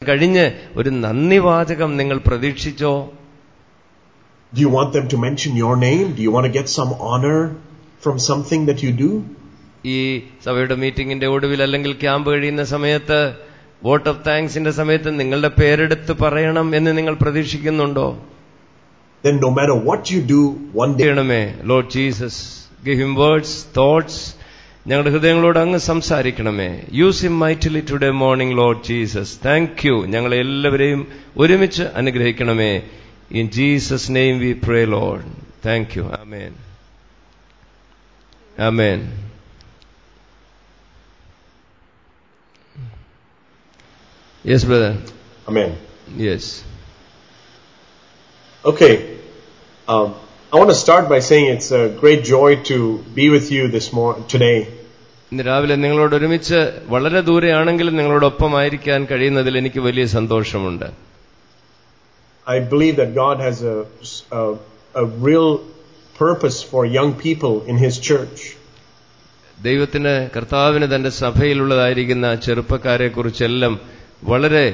കഴിഞ്ഞ് ഒരു നന്ദി വാചകം നിങ്ങൾ പ്രതീക്ഷിച്ചോ Do you want them to mention your name? Do you want to get some honor from something that you do? ഈ സഭയുടെ മീറ്റിംഗിന്റെ ഒടുവിൽ അല്ലെങ്കിൽ ക്യാമ്പ് കഴിയുന്ന സമയത്ത് വോട്ട് ഓഫ് താങ്ക്സിന്റെ സമയത്ത് നിങ്ങളുടെ പേരെടുത്ത് പറയണം എന്ന് നിങ്ങൾ പ്രതീക്ഷിക്കുന്നുണ്ടോ Then no matter what you do, one day ചെയ്യണമേ Lord Jesus give him words thoughts ഞങ്ങളുടെ ഹൃദയങ്ങളോട് അങ്ങ് സംസാരിക്കണമേ use him mightily today morning Lord Jesus thank you ഞങ്ങളെ എല്ലാവരെയും ഒരുമിച്ച് അനുഗ്രഹിക്കണമേ in Jesus name we pray Lord thank you amen amen yes brother Amen. Yes Okay. Um, I want to start by saying it's a great joy to be with you this mor- today. ഇന്ന് രാവിലെ നിങ്ങളോട് ഒരുമിച്ച് വളരെ ദൂരെയാണെങ്കിലും നിങ്ങളോടൊപ്പമായിരിക്കാൻ കഴിയുന്നതിൽ എനിക്ക് വലിയ സന്തോഷമുണ്ട് I believe that God has a, a, a real purpose for young people in His church. ദൈവത്തിന് കർത്താവിന് തന്റെ സഭയിലുള്ളതായിരിക്കുന്ന ചെറുപ്പക്കാരെ കുറിച്ചെല്ലാം വളരെ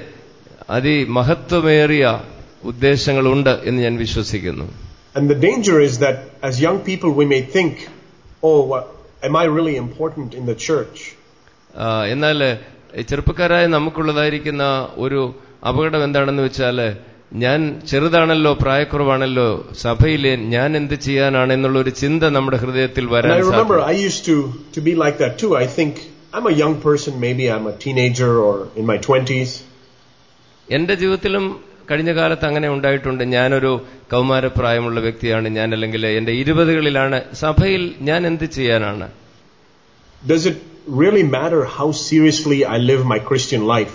അതിമഹത്വമേറിയ ഉദ്ദേശങ്ങളുണ്ട് എന്ന് ഞാൻ വിശ്വസിക്കുന്നു And the danger is that as young people we may think, oh, what, am I really important in the church? ആ, എന്നാൽ ഈ ചെറുപ്പക്കാരായ നമുക്കുള്ളതായിരിക്കുന്ന ഒരു അപകടം എന്താണെന്ന് വെച്ചാൽ ഞാൻ ചെറുതാണല്ലോ പ്രായക്കുറവാണല്ലോ സഭയിലെ ഞാൻ എന്ത് ചെയ്യാനാണ് എന്നുള്ള ഒരു ചിന്ത നമ്മുടെ ഹൃദയത്തിൽ And വരാൻ I remember സാധ്യത I used to, to be like that too. I think I'm a young person, maybe I'm a teenager or in my 20s. എന്റെ ജീവിതത്തിലും കഴിഞ്ഞ കാലത്ത് അങ്ങനെ ഉണ്ടായിട്ടുണ്ട് ഞാനൊരു കൗമാരപ്രായമുള്ള വ്യക്തിയാണ് ഞാൻ അല്ലെങ്കിൽ എന്റെ ഇരുപതുകളിലാണ് സഭയിൽ ഞാൻ എന്ത് ചെയ്യാനാണ് Does it really matter how seriously I live my Christian life?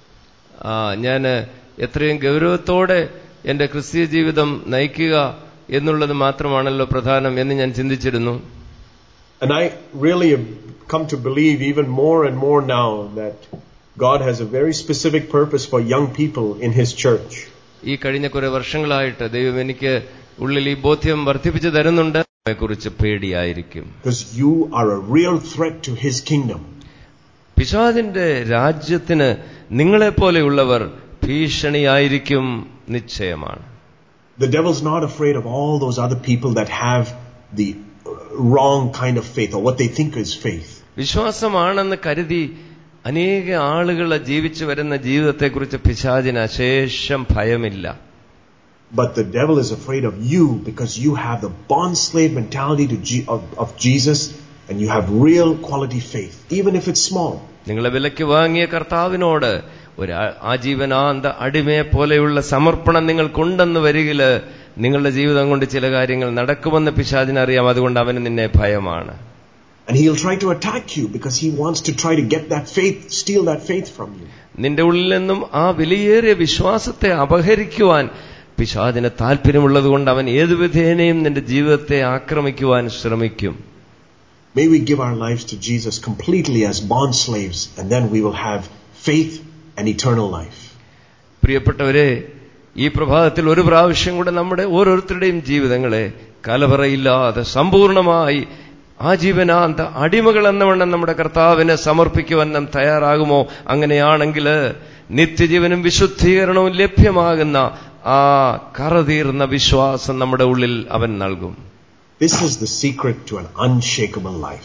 ആ, ഞാൻ എത്രയും ഗൗരവത്തോടെ എന്റെ ക്രിസ്തീയ ജീവിതം നയിക്കുക എന്നുള്ളത് മാത്രമാണല്ലോ പ്രധാനം എന്ന് ഞാൻ ചിന്തിച്ചിരുന്നു And I really have come to believe even more and more now that God has a very specific purpose for young people in His church. ഈ കഴിഞ്ഞ കുറെ വർഷങ്ങളായിട്ട് ദൈവം എനിക്ക് ഉള്ളിൽ ഈ ബോധ്യം വർദ്ധിപ്പിച്ചു തരുന്നുണ്ട് കുറിച്ച് പേടിയായിരിക്കും Because you are a real threat to His kingdom. പിശാദിന്റെ രാജ്യത്തിന് നിങ്ങളെപ്പോലെയുള്ളവർ ഭീഷണിയായിരിക്കും നിശ്ചയമാണ് The devil's not afraid of all those other people that have the uh, wrong kind of faith or what they think is faith. വിശ്വാസമാണെന്ന് കരുതി അനേക ആളുകൾ ജീവിച്ചു വരുന്ന ജീവിതത്തെക്കുറിച്ച് പിശാചിന് അശേഷം ഭയമില്ല But the devil is afraid of you because you have the bond slave mentality to G- of, of Jesus and you have real quality faith, even if it's small. നിങ്ങളെ വിലയ്ക്ക് വാങ്ങിയ കർത്താവിനോട് ഒരു ആ- ആജീവനാന്ത അടിമയെ പോലെയുള്ള സമർപ്പണം നിങ്ങൾക്കുണ്ടെന്ന് വരികില് നിങ്ങളുടെ ജീവിതം കൊണ്ട് ചില കാര്യങ്ങൾ നടക്കുമെന്ന് പിശാചിനറിയാം അതുകൊണ്ട് അവന് നിന്നെ ഭയമാണ് And he'll try to attack you because he wants to try to get that faith, steal that faith from you. നിന്റെ ഉള്ളിൽ നിന്നും ആ വിലയേറിയ വിശ്വാസത്തെ അപഹരിക്കുവാൻ പിശാചിന് താല്പര്യമുള്ളതുകൊണ്ട് അവൻ ഏതു വിധേനയും നിന്റെ ജീവിതത്തെ ആക്രമിക്കുവാൻ ശ്രമിക്കും May we give our lives to Jesus completely as bond slaves and then we will have faith and eternal life. പ്രിയപ്പെട്ടവരെ ഈ പ്രഭാതത്തിൽ ഒരു പ്രാവശ്യം കൂടെ നമ്മുടെ ഓരോരുത്തരുടെയും ജീവിതങ്ങളെ കലവറയില്ലാതെ സമ്പൂർണമായി ആജീവനാന്ത അടിമകൾ എന്നവണ്ണം നമ്മുടെ കർത്താവിനെ സമർപ്പിക്കുവാൻ നാം തയ്യാറാകുമോ അങ്ങനെയാണെങ്കിൽ നിത്യജീവനും വിശുദ്ധീകരണവും ലഭ്യമാകുന്ന ആ കറതീർന്ന വിശ്വാസം നമ്മുടെ ഉള്ളിൽ അവൻ നൽകും This is the secret to an unshakable life.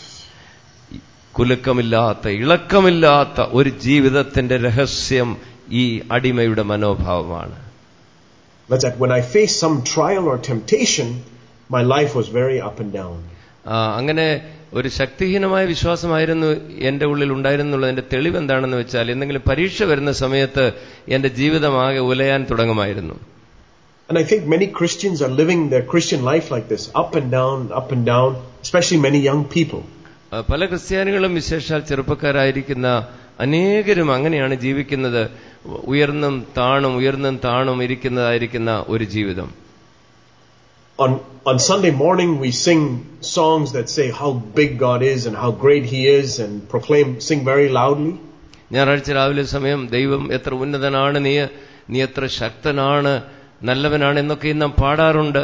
കുലുക്കമില്ലാത്ത ഇളക്കമില്ലാത്ത ഒരു ജീവിതത്തിന്റെ രഹസ്യം ഈ അടിമയുടെ മനോഭാവമാണ് That's that when I faced some trial or temptation, my life was very up and down. ആ, അങ്ങനെ ഒരു ശക്തിഹീനമായ വിശ്വാസമായിരുന്നു എന്റെ ഉള്ളിൽ ഉണ്ടായിരുന്നുള്ളതിന്റെ തെളിവ് എന്താണെന്ന് വെച്ചാൽ എന്തെങ്കിലും പരീക്ഷ വരുന്ന സമയത്ത് എന്റെ ജീവിതമാകെ ഉലയാൻ തുടങ്ങുമായിരുന്നു And I think many Christians are living their Christian life like this, up and down, up and down, especially many young people. ആ, പല ക്രിസ്ത്യാനികളും വിശേഷാൽ ചെറുപ്പക്കാരായിരിക്കുന്ന അനേകരും അങ്ങനെയാണ് ജീവിക്കുന്നത് ഉയർന്നും താണും ഉയർന്നും താണും ഇരിക്കുന്നതായിരിക്കുന്ന ഒരു ജീവിതം On, on Sunday morning, we sing songs that say how big God is and how great He is and proclaim, sing very loudly. ഞായറാഴ്ച രാവിലെ സമയം ദൈവം എത്ര ഉന്നതനാണ് നീ നീ എത്ര ശക്തനാണ് നല്ലവനാണ് എന്നൊക്കെ നാം പാടാറുണ്ട്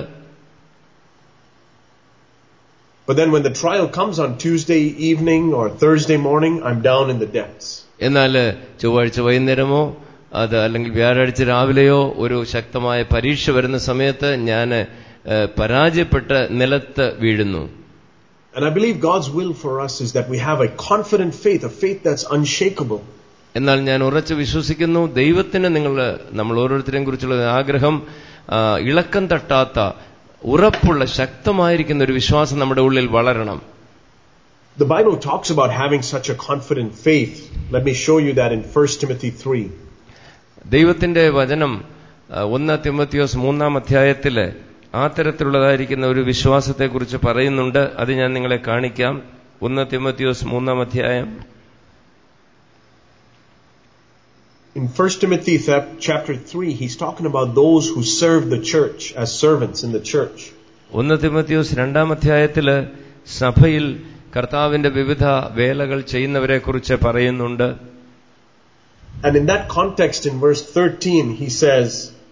But then when the trial comes on Tuesday evening or Thursday morning, I'm down in the depths. എന്നാൽ ചൊവ്വാഴ്ച വൈകുന്നേരമോ അത് അല്ലെങ്കിൽ വ്യാഴാഴ്ച രാവിലെയോ ഒരു ശക്തമായ പരീക്ഷ വരുന്ന സമയത്ത് ഞാൻ പരാജയപ്പെട്ട് നിലത്ത് വീഴുന്നു And I believe God's will for us is that we have a confident faith, a faith that's unshakable. എന്നാൽ ഞാൻ ഉറച്ചു വിശ്വസിക്കുന്നു ദൈവത്തിന് നിങ്ങൾ നമ്മൾ ഓരോരുത്തരെയും കുറിച്ചുള്ള ആഗ്രഹം ആ, ഇളക്കം തട്ടാത്ത ഉറപ്പുള്ള ശക്തമായിരിക്കുന്ന ഒരു വിശ്വാസം നമ്മുടെ ഉള്ളിൽ വളരണം The Bible talks about having such a confident faith. Let me show you that in 1 Timothy 3. ദൈവത്തിന്റെ വചനം ആ, ഒന്ന് തിമത്തിയോസ് മൂന്നാം അധ്യായത്തില് ആ തരത്തിലുള്ളതായിരിക്കുന്ന ഒരു വിശ്വാസത്തെക്കുറിച്ച് പറയുന്നുണ്ട് അത് ഞാൻ നിങ്ങളെ കാണിക്കാം ഒന്ന് തിമത്തിയോസ് മൂന്നാം അധ്യായം In 1 Timothy th- chapter 3, he's talking about those who serve the church as servants in the church. ഒന്ന് തിമത്തിയോസ് രണ്ടാം അധ്യായത്തില് സഭയിൽ കർത്താവിന്റെ വിവിധ വേലകൾ ചെയ്യുന്നവരെ കുറിച്ച് പറയുന്നുണ്ട് And in that context, in verse 13, he says,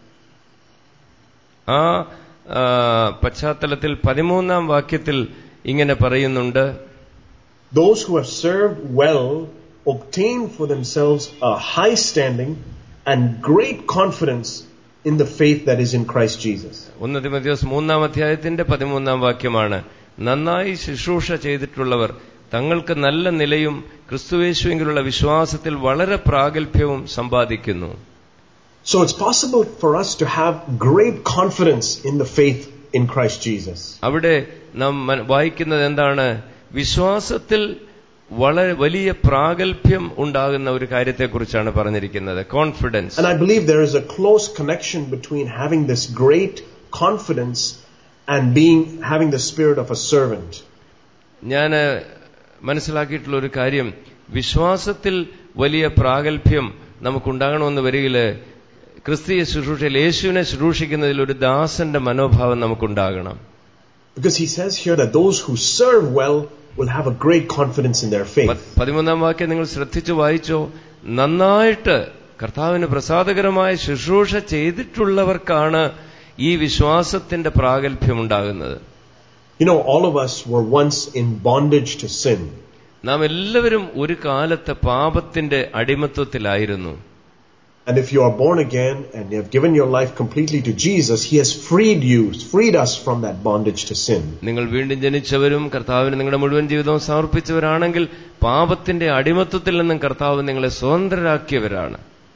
ആ ആ, പശ്ചാത്തലത്തിൽ പതിമൂന്നാം വാക്യത്തിൽ ഇങ്ങനെ പറയുന്നുണ്ട് Those who have served well obtain for themselves a high standing and great confidence in the faith that is in Christ Jesus. ഒന്ന് തിമത്തിയോസ് മൂന്നാം അധ്യായത്തിന്റെ പതിമൂന്നാം വാക്യമാണ് നന്നായി ശുശ്രൂഷ ചെയ്തിട്ടുള്ളവർ തങ്ങൾക്ക് നല്ല നിലയും ക്രിസ്തുവേശുവെങ്കിലുള്ള വിശ്വാസത്തിൽ വളരെ പ്രാഗൽഭ്യവും സമ്പാദിക്കുന്നു So it's possible for us to have great confidence in the faith in Christ Jesus. അവിടെ നാം മന- വായിക്കുന്നത് എന്താണ് വിശ്വാസത്തിൽ വളരെ വലിയ പ്രാഗൽഭ്യം ഉണ്ടാകുന്ന ഒരു കാര്യത്തെക്കുറിച്ചാണ് പറഞ്ഞിരിക്കുന്നത് confidence And I believe there is a close connection between having this great confidence and being having the spirit of a servant. ഞാൻ മനസ്സിലാക്കിയിട്ടുള്ള ഒരു കാര്യം വിശ്വാസത്തിൽ വലിയ പ്രാഗൽഭ്യം നമുക്കുണ്ടാകണമെന്ന് വരികില് ക്രിസ്തീയ ശുശ്രൂഷയിൽ യേശുവിനെ ശുശ്രൂഷിക്കുന്നതിൽ ഒരു ദാസന്റെ മനോഭാവം നമുക്കുണ്ടാകണം Because he says here that those who serve well will have a great confidence in their പ- faith. പതിമൂന്നാം വാക്യം നിങ്ങൾ ശ്രദ്ധിച്ചു വായിച്ചോ നന്നായിട്ട് കർത്താവിന് പ്രസാദകരമായ ശുശ്രൂഷ ചെയ്തിട്ടുള്ളവർക്കാണ് ഈ വിശ്വാസത്തിന്റെ പ്രാഗൽഭ്യം ഉണ്ടാകുന്നത് You know, all of us were once in bondage to sin. നാം എല്ലാവരും ഒരു കാലത്ത് പാപത്തിന്റെ അടിമത്വത്തിലായിരുന്നു And if you are born again and you have given your life completely to Jesus, He has freed you, freed us from that bondage to sin. നിങ്ങൾ വീണ്ടും ജനിച്ചവരും കർത്താവിന് നിങ്ങളുടെ മുഴുവൻ ജീവിതവും സമർപ്പിച്ചവരാണെങ്കിൽ പാപത്തിന്റെ അടിമത്വത്തിൽ നിന്നും കർത്താവ് നിങ്ങളെ സ്വതന്ത്രരാക്കിയവരാണ്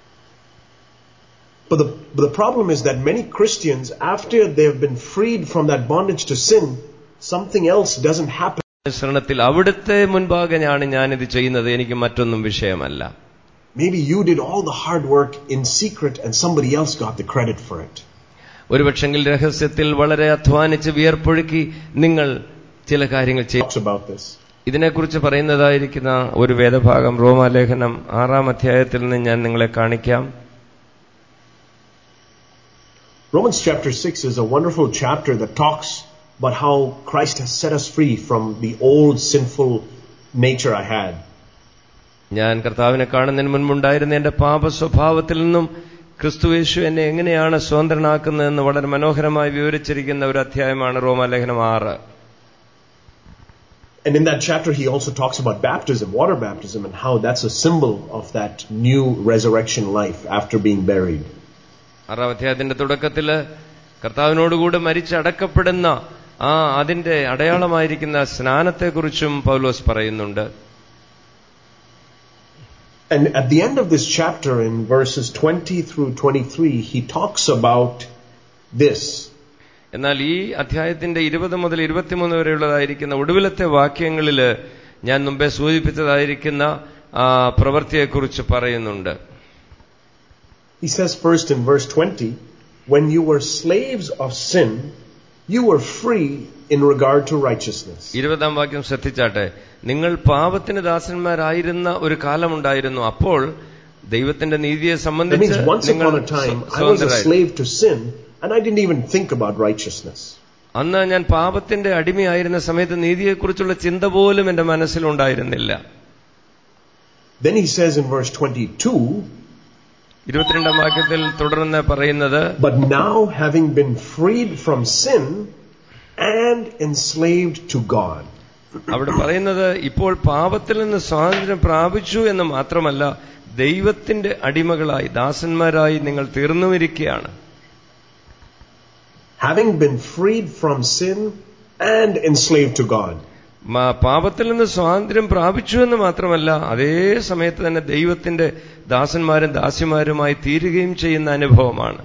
But the, but the problem is that many Christians, after they've been freed from that bondage to sin, something else doesn't happen. ശ്രണത്തിൽ അവിടുത്തെ മുൻപാകെയാണ് ഞാനിത് ചെയ്യുന്നത് എനിക്ക് മറ്റൊന്നും വിഷയമല്ല Maybe you did all the hard work in secret and somebody else got the credit for it. ഒരുപക്ഷെങ്കിൽ രഹസ്യത്തിൽ വളരെ അധ്വാനിച്ച് വിയർപ്പൊഴുക്കി നിങ്ങൾ ചില കാര്യങ്ങൾ ചെയ്യും Talks about this. ഇതിനെക്കുറിച്ച് പറയുന്നതായിരിക്കുന്ന ഒരു വേദഭാഗം റോമാലേഖനം ആറാം അധ്യായത്തിൽ നിന്ന് ഞാൻ നിങ്ങളെ കാണിക്കാം Romans chapter 6 is a wonderful chapter that talks about how Christ has set us free from the old sinful nature I had. ഞാൻ കർത്താവിനെ കാണുന്നതിന് മുൻപുണ്ടായിരുന്ന എന്റെ പാപ സ്വഭാവത്തിൽ നിന്നും ക്രിസ്തുവേശു എന്നെ എങ്ങനെയാണ് സ്വതന്ത്രനാക്കുന്നതെന്ന് വളരെ മനോഹരമായി വിവരിച്ചിരിക്കുന്ന ഒരു അധ്യായമാണ് റോമാലേഖനം ആറ് And in that chapter, he also talks about baptism, water baptism, and how that's a symbol of that new resurrection life after being buried. ആറാം അധ്യായത്തിന്റെ തുടക്കത്തില് കർത്താവിനോടുകൂടെ മരിച്ചടക്കപ്പെടുന്ന ആ അതിന്റെ അടയാളമായിരിക്കുന്ന സ്നാനത്തെക്കുറിച്ചും പൗലോസ് പറയുന്നുണ്ട് And at the end of this chapter, in verses 20 through 23, he talks about this. എന്നാൽ ഈ അധ്യായത്തിന്റെ ഇരുപത് മുതൽ ഇരുപത്തിമൂന്ന് വരെയുള്ളതായിരിക്കുന്ന ഒടുവിലത്തെ വാക്യങ്ങളിൽ ഞാൻ മുമ്പേ സൂചിപ്പിച്ചതായിരിക്കുന്ന ആ പ്രവൃത്തിയെക്കുറിച്ച് പറയുന്നുണ്ട് He says first in verse 20, when you were slaves of sin, you were free in regard to righteousness. ഇരുപതാം വാക്യം ശ്രദ്ധിച്ചാട്ടെ നിങ്ങൾ പാപത്തിന് ദാസന്മാരായിരുന്ന ഒരു കാലമുണ്ടായിരുന്നു അപ്പോൾ ദൈവത്തിന്റെ നീതിയെ That സംബന്ധിച്ച് means once നിങ്ങൾ upon a time, I was a സ്വതന്ത്രരായിരുന്നു slave to sin, and I didn't even think about righteousness. അന്ന് ഞാൻ പാപത്തിന്റെ അടിമയായിരുന്ന സമയത്ത് നീതിയെക്കുറിച്ചുള്ള ചിന്ത പോലും എന്റെ മനസ്സിലുണ്ടായിരുന്നില്ല Then he says in verse 22, ഇരുപത്തിരണ്ടാം വാക്യത്തിൽ തുടർന്ന് പറയുന്നത് But now, having been freed from sin and enslaved to God. അവിടെ പറയുന്നത് ഇപ്പോൾ പാപത്തിൽ നിന്ന് സ്വാതന്ത്ര്യം പ്രാപിച്ചു എന്ന് മാത്രമല്ല ദൈവത്തിന്റെ അടിമകളായി ദാസന്മാരായി നിങ്ങൾ തീർന്നുമിരിക്കുകയാണ് having been freed from sin and enslaved to God. മ- പാപത്തിൽ നിന്ന് സ്വാതന്ത്ര്യം പ്രാപിച്ചു എന്ന് മാത്രമല്ല അതേ സമയത്ത് തന്നെ ദൈവത്തിന്റെ ദാസന്മാരും ദാസിമാരുമായി തീരുകയും ചെയ്യുന്ന അനുഭവമാണ്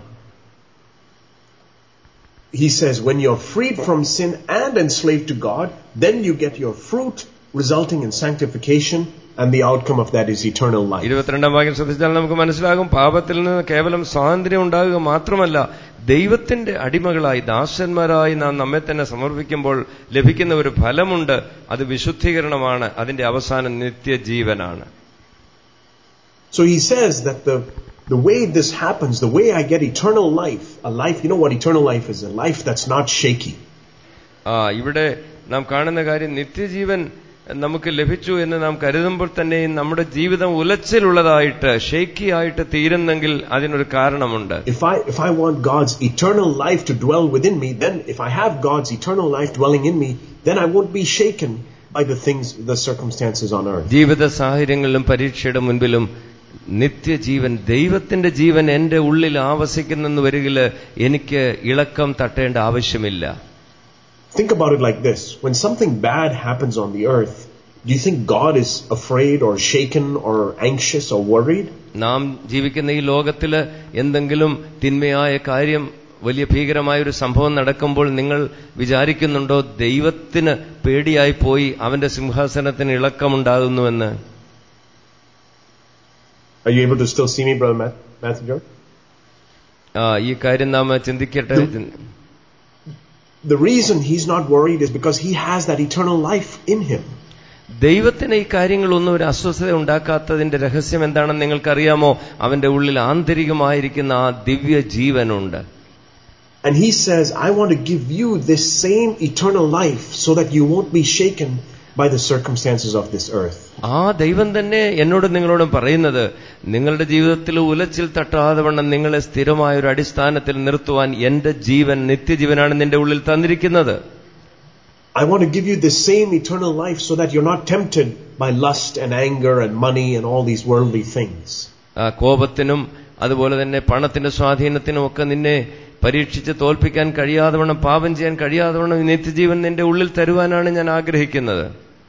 He says, when you're freed from sin and enslaved to God, then you get your fruit resulting in sanctification, and the outcome of that is eternal life. ഇരുപത്തിരണ്ടാം വാക്യം ശ്രദ്ധിച്ചാൽ നമുക്ക് മനസ്സിലാകും പാപത്തിൽ നിന്ന് കേവലം സ്വാതന്ത്ര്യം ഉണ്ടാകുക മാത്രമല്ല ദൈവത്തിന്റെ അടിമകളായി ദാസന്മാരായി നാം നമ്മെ തന്നെ സമർപ്പിക്കുമ്പോൾ ലഭിക്കുന്ന ഒരു ഫലമുണ്ട് അത് വിശുദ്ധീകരണമാണ് അതിന്റെ അവസാനം നിത്യജീവനാണ് So he says that the, the way this happens, the way I get eternal life, a life, you know what eternal life is? A life that's not shaky. ആ ഇവിടെ നാം കാണുന്ന കാര്യം നിത്യജീവൻ നമുക്ക് ലഭിച്ചു എന്ന് നാം കരുതുമ്പോൾ തന്നെയും നമ്മുടെ ജീവിതം ഉലച്ചിലുള്ളതായിട്ട് ഷേക്കി ആയിട്ട് തീരുന്നെങ്കിൽ അതിനൊരു കാരണമുണ്ട് If I, if I want God's eternal life to dwell within me, then if I have God's eternal life dwelling in me, then I won't be shaken by the things, the circumstances on earth. ജീവിത സാഹചര്യങ്ങളിലും പരീക്ഷയുടെ മുൻപിലും നിത്യജീവൻ ദൈവത്തിന്റെ ജീവൻ എന്റെ ഉള്ളിൽ ആവസിക്കുന്നെന്ന് വരികില് എനിക്ക് ഇളക്കം തട്ടേണ്ട ആവശ്യമില്ല Think about it like this. When something bad happens on the earth, do you think God is afraid or shaken or anxious or worried? നാം ജീവിക്കുന്ന ഈ ലോകത്തില് എന്തെങ്കിലും തിന്മയായ കാര്യം വലിയ ഭീകരമായ ഒരു സംഭവം നടക്കുമ്പോൾ നിങ്ങൾ വിചാരിക്കുന്നുണ്ടോ ദൈവത്തിന് പേടിയായി പോയി അവന്റെ സിംഹാസനത്തിന് ഇളക്കമുണ്ടാകുന്നുവെന്ന് Are you able to still see me, Brother Matt, Matthew George? ആ, ഈ കാര്യം നാം ചിന്തിക്കട്ടെ The reason he's not worried is because he has that eternal life in him. ദൈവത്തിന് ഈ കാര്യങ്ങളൊന്നും ഒരു അസ്വസ്ഥത ഉണ്ടാക്കാത്തതിന്റെ രഹസ്യം എന്താണെന്ന് നിങ്ങൾക്കറിയാമോ അവന്റെ ഉള്ളിൽ ആന്തരികമായിരിക്കുന്ന ആ ദിവ്യ ജീവനുണ്ട് And he says, I want to give you this same eternal life so that you won't be shaken by the circumstances of this earth. ആ ദൈവം തന്നെ എന്നോട് നിങ്ങളോടും പറയുന്നത് നിങ്ങളുടെ ജീവിതത്തിൽ ഉലച്ചിൽ തട്ടാതെ വണ്ണം നിങ്ങളെ സ്ഥിരമായ ഒരു അടിസ്ഥാനത്തിൽ നിർത്തുവാൻ എന്റെ ജീവൻ നിത്യജീവനാണ് നിന്റെ ഉള്ളിൽ തന്നിരിക്കുന്നത് I want to give you this same eternal life so that you're not tempted by lust and anger and money and all these worldly things. ആ കോപത്തിനും അതുപോലെ തന്നെ പണത്തിന്റെ സ്വാധീനത്തിനും ഒക്കെ നിന്നെ പരീക്ഷിച്ച് തോൽപ്പിക്കാൻ കഴിയാതെ വണ്ണം പാപം ചെയ്യാൻ കഴിയാതെ വണ്ണം ഈ നിത്യജീവൻ നിന്റെ ഉള്ളിൽ തരുവാനാണ് ഞാൻ ആഗ്രഹിക്കുന്നത്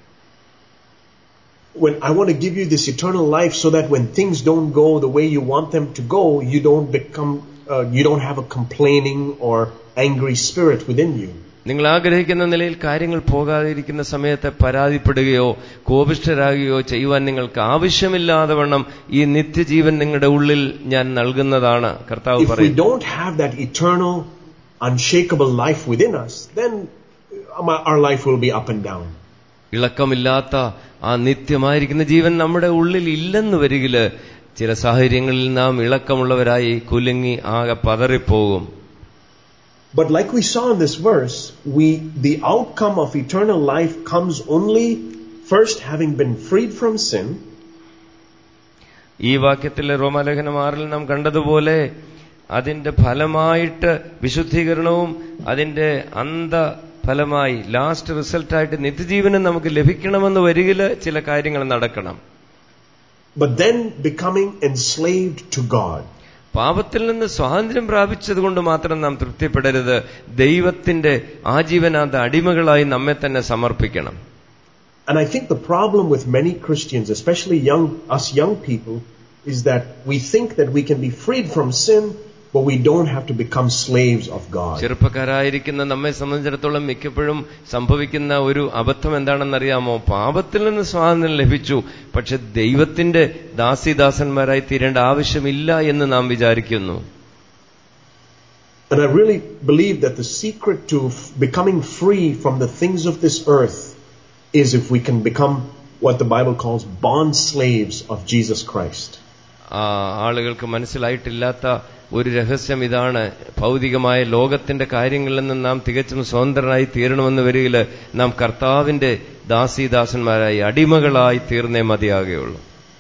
When I want to give you this eternal life so that when things don't go the way you want them to go, you don't become, uh, you don't have a complaining or angry spirit within you. നിങ്ങൾ ആഗ്രഹിക്കുന്ന നിലയിൽ കാര്യങ്ങൾ പോകാതിരിക്കുന്ന സമയത്ത് പരാതിപ്പെടുകയോ കോപിഷ്ഠരാകുകയോ ചെയ്യുവാൻ നിങ്ങൾക്ക് ആവശ്യമില്ലാതെ വണ്ണം ഈ നിത്യജീവൻ നിങ്ങളുടെ ഉള്ളിൽ ഞാൻ നൽകുന്നതാണ് കർത്താവ് If we പറയും don't have that eternal, unshakable life within us, then uh, our life will be up and down. ഇളക്കമില്ലാത്ത ആ നിത്യമായിരിക്കുന്ന ജീവൻ നമ്മുടെ ഉള്ളിൽ ഇല്ലെന്ന് വരികില് ചില സാഹചര്യങ്ങളിൽ നാം ഇളക്കമുള്ളവരായി കുലുങ്ങി ആകെ പതറിപ്പോകും But like we saw in this verse, we, the outcome of eternal life comes only first having been freed from sin, ഈ വാക്യത്തിലെ റോമാലേഖനം ആറിൽ നാം കണ്ടതുപോലെ അതിന്റെ ഫലമായിട്ട് വിശുദ്ധീകരണവും അതിന്റെ അന്ത ഫലമായി ലാസ്റ്റ് റിസൾട്ടായിട്ട് നിത്യജീവനം നമുക്ക് ലഭിക്കണമെന്ന് വരികില് ചില കാര്യങ്ങൾ നടക്കണം but then becoming enslaved to God. പാപത്തിൽ നിന്ന് സ്വാതന്ത്ര്യം പ്രാപിച്ചതുകൊണ്ട് മാത്രം നാം തൃപ്തിപ്പെടരുത് ദൈവത്തിന്റെ ആജീവനാന്ത അടിമകളായി നമ്മെ തന്നെ സമർപ്പിക്കണം And I think the problem with many Christians, especially young, us young people, is that we think that we can be freed from sin, but we don't have to become slaves of God. ചെറുപ്പക്കാരായിരിക്കുന്ന നമ്മെ സംബന്ധിച്ചിടത്തോളം മിക്കപ്പോഴും സംഭവിക്കുന്ന ഒരു അബദ്ധം എന്താണെന്നറിയാമോ പാപത്തിൽ നിന്ന് സ്വാതന്ത്ര്യം ലഭിച്ചു പക്ഷെ ദൈവത്തിന്റെ ദാസിദാസന്മാരായി തീരേണ്ട ആവശ്യമില്ല എന്ന് നാം വിചാരിക്കുന്നു And I really believe that the secret to f- becoming free from the things of this earth is if we can become what the Bible calls bond slaves of Jesus Christ. ആ ആളുകൾക്ക് മനസ്സിലായിട്ടില്ലാത്ത ഒരു രഹസ്യം ഇതാണ് ഭൗതികമായ ലോകത്തിന്റെ കാര്യങ്ങളിൽ നിന്ന് നാം തികച്ചും സ്വതന്ത്രനായി തീരണമെന്ന് വരികില് നാം കർത്താവിന്റെ ദാസീദാസന്മാരായി അടിമകളായി തീർന്നേ മതിയാകുകയുള്ളൂ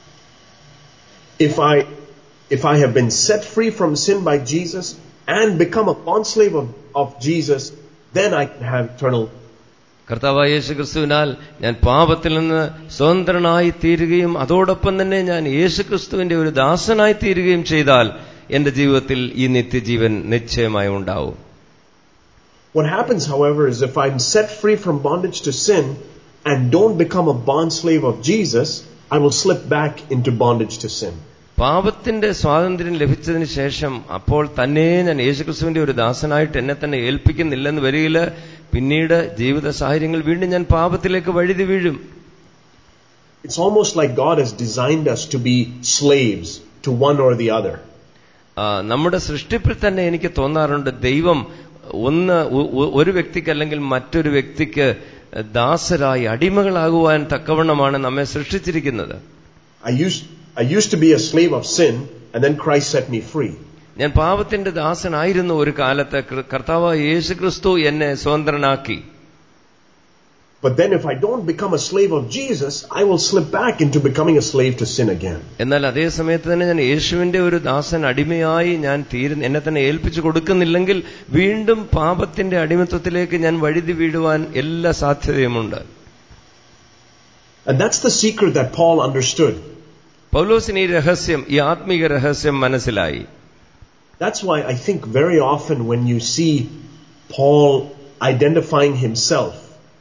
If I, if I have been set free from sin by Jesus and become a bond slave of, of Jesus, then I can have eternal കർത്താവായ യേശു ക്രിസ്തുവിനാൽ ഞാൻ പാപത്തിൽ നിന്ന് സ്വതന്ത്രനായി തീരുകയും അതോടൊപ്പം തന്നെ ഞാൻ യേശു ക്രിസ്തുവിന്റെ ഒരു ദാസനായി തീരുകയും ചെയ്താൽ എന്റെ ജീവിതത്തിൽ ഈ നിത്യജീവൻ നിശ്ചയമായി ഉണ്ടാവും What happens, however, is if I'm set free from bondage to sin and don't become a bond slave of Jesus, I will slip back into bondage to sin. പാപത്തിന്റെ സ്വാതന്ത്ര്യം ലഭിച്ചതിന് ശേഷം അപ്പോൾ തന്നെ ഞാൻ യേശുക്രിസ്തുവിന്റെ ഒരു ദാസനായിട്ട് എന്നെ തന്നെ ഏൽപ്പിക്കുന്നില്ലെന്ന് വരികിൽ പിന്നീട് ജീവിത സാഹചര്യങ്ങൾ വീണ്ടും ഞാൻ പാപത്തിലേക്ക് വഴുതി വീഴും It's almost like God has designed us to be slaves to one or the other. ആ, നമ്മുടെ സൃഷ്ടിപ്പിൽ തന്നെ എനിക്ക് തോന്നാറുണ്ട് ദൈവം ഒന്ന് ഒ- ഒ- ഒരു വ്യക്തിക്ക് അല്ലെങ്കിൽ മറ്റൊരു വ്യക്തിക്ക് ദാസരായി അടിമകളാകുവാൻ തക്കവണ്ണമാണ് നമ്മെ സൃഷ്ടിച്ചിരിക്കുന്നത് I used, I used to be a slave of sin and then Christ set me free. ഞാൻ പാപത്തിന്റെ ദാസനായിരുന്നു ഒരു കാലത്ത് കൃ- കർത്താവ് യേശു ക്രിസ്തു എന്നെ സ്വതന്ത്രനാക്കി But then if I don't become a slave of Jesus, I will slip back into becoming a slave to sin again. എന്നാൽ അതേ സമയത്ത് തന്നെ ഞാൻ യേശുവിന്റെ ഒരു ദാസൻ അടിമയായി ഞാൻ തീരുന്ന എന്നെ തന്നെ ഏൽപ്പിച്ചു കൊടുക്കുന്നില്ലെങ്കിൽ വീണ്ടും പാപത്തിന്റെ അടിമത്വത്തിലേക്ക് ഞാൻ വഴുതി വീഴുവാൻ എല്ലാ സാധ്യതയുമുണ്ട് And that's the secret that Paul understood. പൗലോസിന് ഈ രഹസ്യം ഈ ആത്മീക രഹസ്യം മനസ്സിലായി That's why I think very often when you see Paul identifying himself,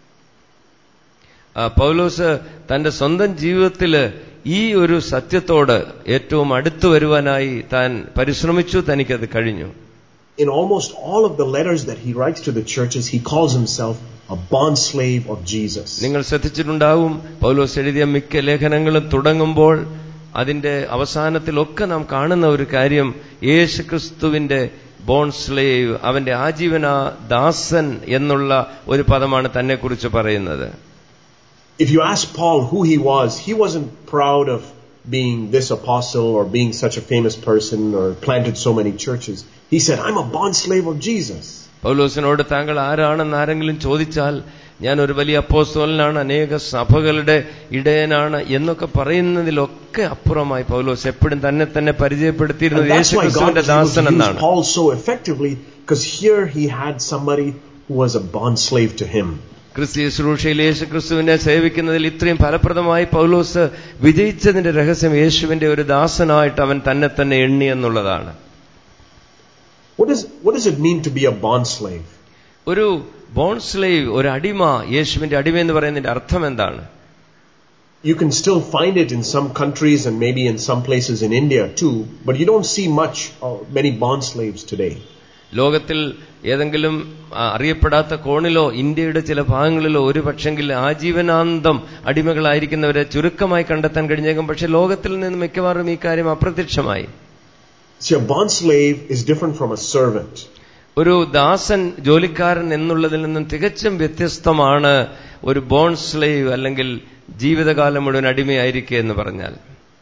ആ, പൗലോസ് തന്റെ സ്വന്തം ജീവിതത്തില് ഈ ഒരു സത്യത്തോട് ഏറ്റവും അടുത്തു വരുവാനായി താൻ പരിശ്രമിച്ചു തനിക്കത് കഴിഞ്ഞു in almost all of the letters that he writes to the churches, he calls himself a bond slave of Jesus. നിങ്ങൾ ശ്രദ്ധിച്ചിട്ടുണ്ടാവും പൗലോസ് എഴുതിയ മിക്ക ലേഖനങ്ങളും തുടങ്ങുമ്പോൾ അതിന്റെ അവസാനത്തിലൊക്കെ നാം കാണുന്ന ഒരു കാര്യം യേശു ക്രിസ്തുവിന്റെ ബോൺ സ്ലേവ് അവന്റെ ആജീവന ദാസൻ എന്നുള്ള ഒരു പദമാണ് തന്നെ കുറിച്ച് പറയുന്നത് If you ask Paul who he was, he wasn't proud of being this apostle or being such a famous person or planted so many churches. He said, I'm a bond slave of Jesus. പൗലോസിനോട് താങ്കൾ ആരാണെന്ന് ആരെങ്കിലും ചോദിച്ചാൽ ഞാൻ ഒരു വലിയ അപ്പോസ്തോലനാണ് അനേക സഭകളുടെ ഇടയനാണ് എന്നൊക്കെ പറയുന്നതിലൊക്കെ അപ്പുറമായി പൗലോസ് എപ്പോഴും തന്നെ തന്നെ പരിചയപ്പെടുത്തിയിരുന്നത് And that's Yeshu why God ക്രിസ്തുവിന്റെ was able Dasan to use എന്നാണ് Paul so effectively because here he had somebody who was a bond slave to him. ക്രിസ്തീയ ശുശ്രൂഷയിൽ യേശു ക്രിസ്തുവിനെ സേവിക്കുന്നതിൽ ഇത്രയും ഫലപ്രദമായി പൗലോസ് വിജയിച്ചതിന്റെ രഹസ്യം യേശുവിന്റെ ഒരു ദാസനായിട്ട് അവൻ തന്നെ തന്നെ എണ്ണി എന്നുള്ളതാണ് What, is, what does it mean to be a bond slave? ഒരു ബോൺ സ്ലേവ് ഒരു അടിമ യേശുവിന്റെ അടിമ എന്ന് പറയുന്നതിന്റെ അർത്ഥം എന്താണ് You can still find it in some countries and maybe in some places in India too, but you don't see much of many bond slaves today. ലോകത്തിൽ ഏതെങ്കിലും ആ, അറിയപ്പെടാത്ത കോണിലോ ഇന്ത്യയുടെ ചില ഭാഗങ്ങളിലോ ഒരു പക്ഷെങ്കിൽ ആജീവനാന്തം അടിമകളായിരിക്കുന്നവരെ ചുരുക്കമായി കണ്ടെത്താൻ കഴിഞ്ഞേക്കും പക്ഷെ ലോകത്തിൽ നിന്ന് മിക്കവാറും ഈ കാര്യം അപ്രത്യക്ഷമായി See, a bond slave is different from a servant. ഒരു ദാസൻ ജോലിക്കാരൻ എന്നുള്ളതിൽ നിന്നും തികച്ചും വ്യത്യസ്തമാണ് ഒരു ബോൺ സ്ലേവ് അല്ലെങ്കിൽ ജീവിതകാലം മുഴുവൻ അടിമയായിരിക്കുക എന്ന് പറഞ്ഞാൽ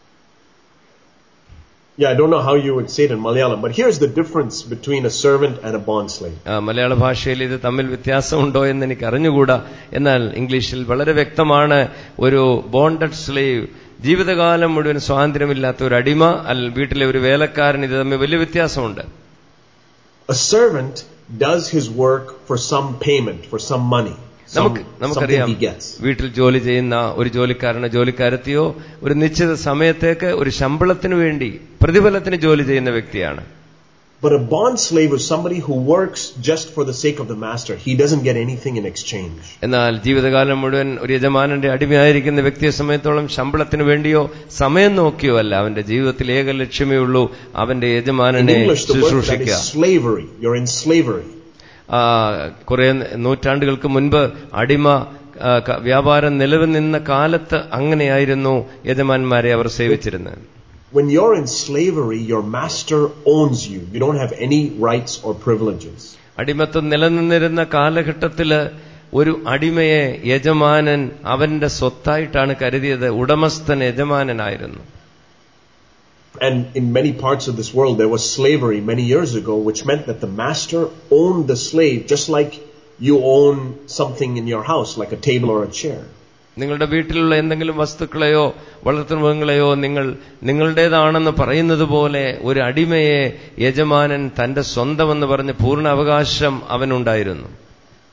Yeah, I don't know how you would say it in Malayalam, but here's the difference between a servant and a bond slave. ആ, മലയാള ഭാഷയിൽ ഇത് തമ്മിൽ വ്യത്യാസമുണ്ടോ എന്ന് എനിക്ക് അറിഞ്ഞുകൂടാ എന്നാൽ ഇംഗ്ലീഷിൽ വളരെ വ്യക്തമാണ് ഒരു ബോണ്ടഡ് സ്ലേവ് ജീവിതകാലം മുഴുവൻ സ്വാതന്ത്ര്യമില്ലാത്ത ഒരു അടിമ അല്ല വീട്ടിലെ ഒരു വേലക്കാരൻ ഇത് തമ്മിൽ വലിയ വ്യത്യാസമുണ്ട് A servant does his work for some payment, for some money, some, നമുക്ക് something നമുക്കറിയാം he gets. വീട്ടിൽ ജോലി ചെയ്യുന്ന ഒരു ജോലിക്കാരനോ ജോലിക്കാരത്തെയോ ഒരു നിശ്ചിത സമയത്തേക്ക് ഒരു ശമ്പളത്തിന് വേണ്ടി പ്രതിഫലത്തിന് ജോലി ചെയ്യുന്ന വ്യക്തിയാണ് But a bond slave is somebody who works just for the sake of the master. He doesn't get anything in exchange. എന്നാൽ ജീവിതകാലം മുഴുവൻ ഒരു യജമാനന്റെ അടിമയായിരിക്കുന്ന വ്യക്തിയെ സമയത്തോളം ശമ്പളത്തിന് വേണ്ടിയോ സമയം നോക്കിയോ അല്ല അവന്റെ ജീവിതത്തിൽ ഏക ലക്ഷ്യമേ ഉള്ളൂ അവന്റെ In യജമാനനെ English, the word for that ശുശ്രൂഷിക്കുക is slavery. You're in slavery. ആ, കുറെ നൂറ്റാണ്ടുകൾക്ക് മുൻപ് അടിമ ആ, ക- വ്യാപാരം നിലവിൽ നിന്ന കാലത്ത് അങ്ങനെയായിരുന്നു യജമാന്മാരെ അവർ സേവിച്ചിരുന്നത് When you're in slavery, your master owns you. You don't have any rights or privileges. അടിമത്വം നിലനിന്നിരുന്ന കാലഘട്ടത്തില് ഒരു അടിമയെ യജമാനൻ അവന്റെ സ്വത്തായിട്ടാണ് കരുതിയത് ഉടമസ്ഥൻ യജമാനനായിരുന്നു And in many parts of this world, there was slavery many years ago, which meant that the master owned the slave just like you own something in your house, like a table or a chair. നിങ്ങളുടെ വീട്ടിലുള്ള എന്തെങ്കിലും വസ്തുക്കളെയോ വളർത്തുമൃഗങ്ങളെയോ നിങ്ങൾ നിങ്ങളുടേതാണെന്ന് പറയുന്നത് പോലെ ഒരു അടിമയെ യജമാനൻ തന്റെ സ്വന്തമെന്ന് പറഞ്ഞ് പൂർണ്ണ അവകാശം അവനുണ്ടായിരുന്നു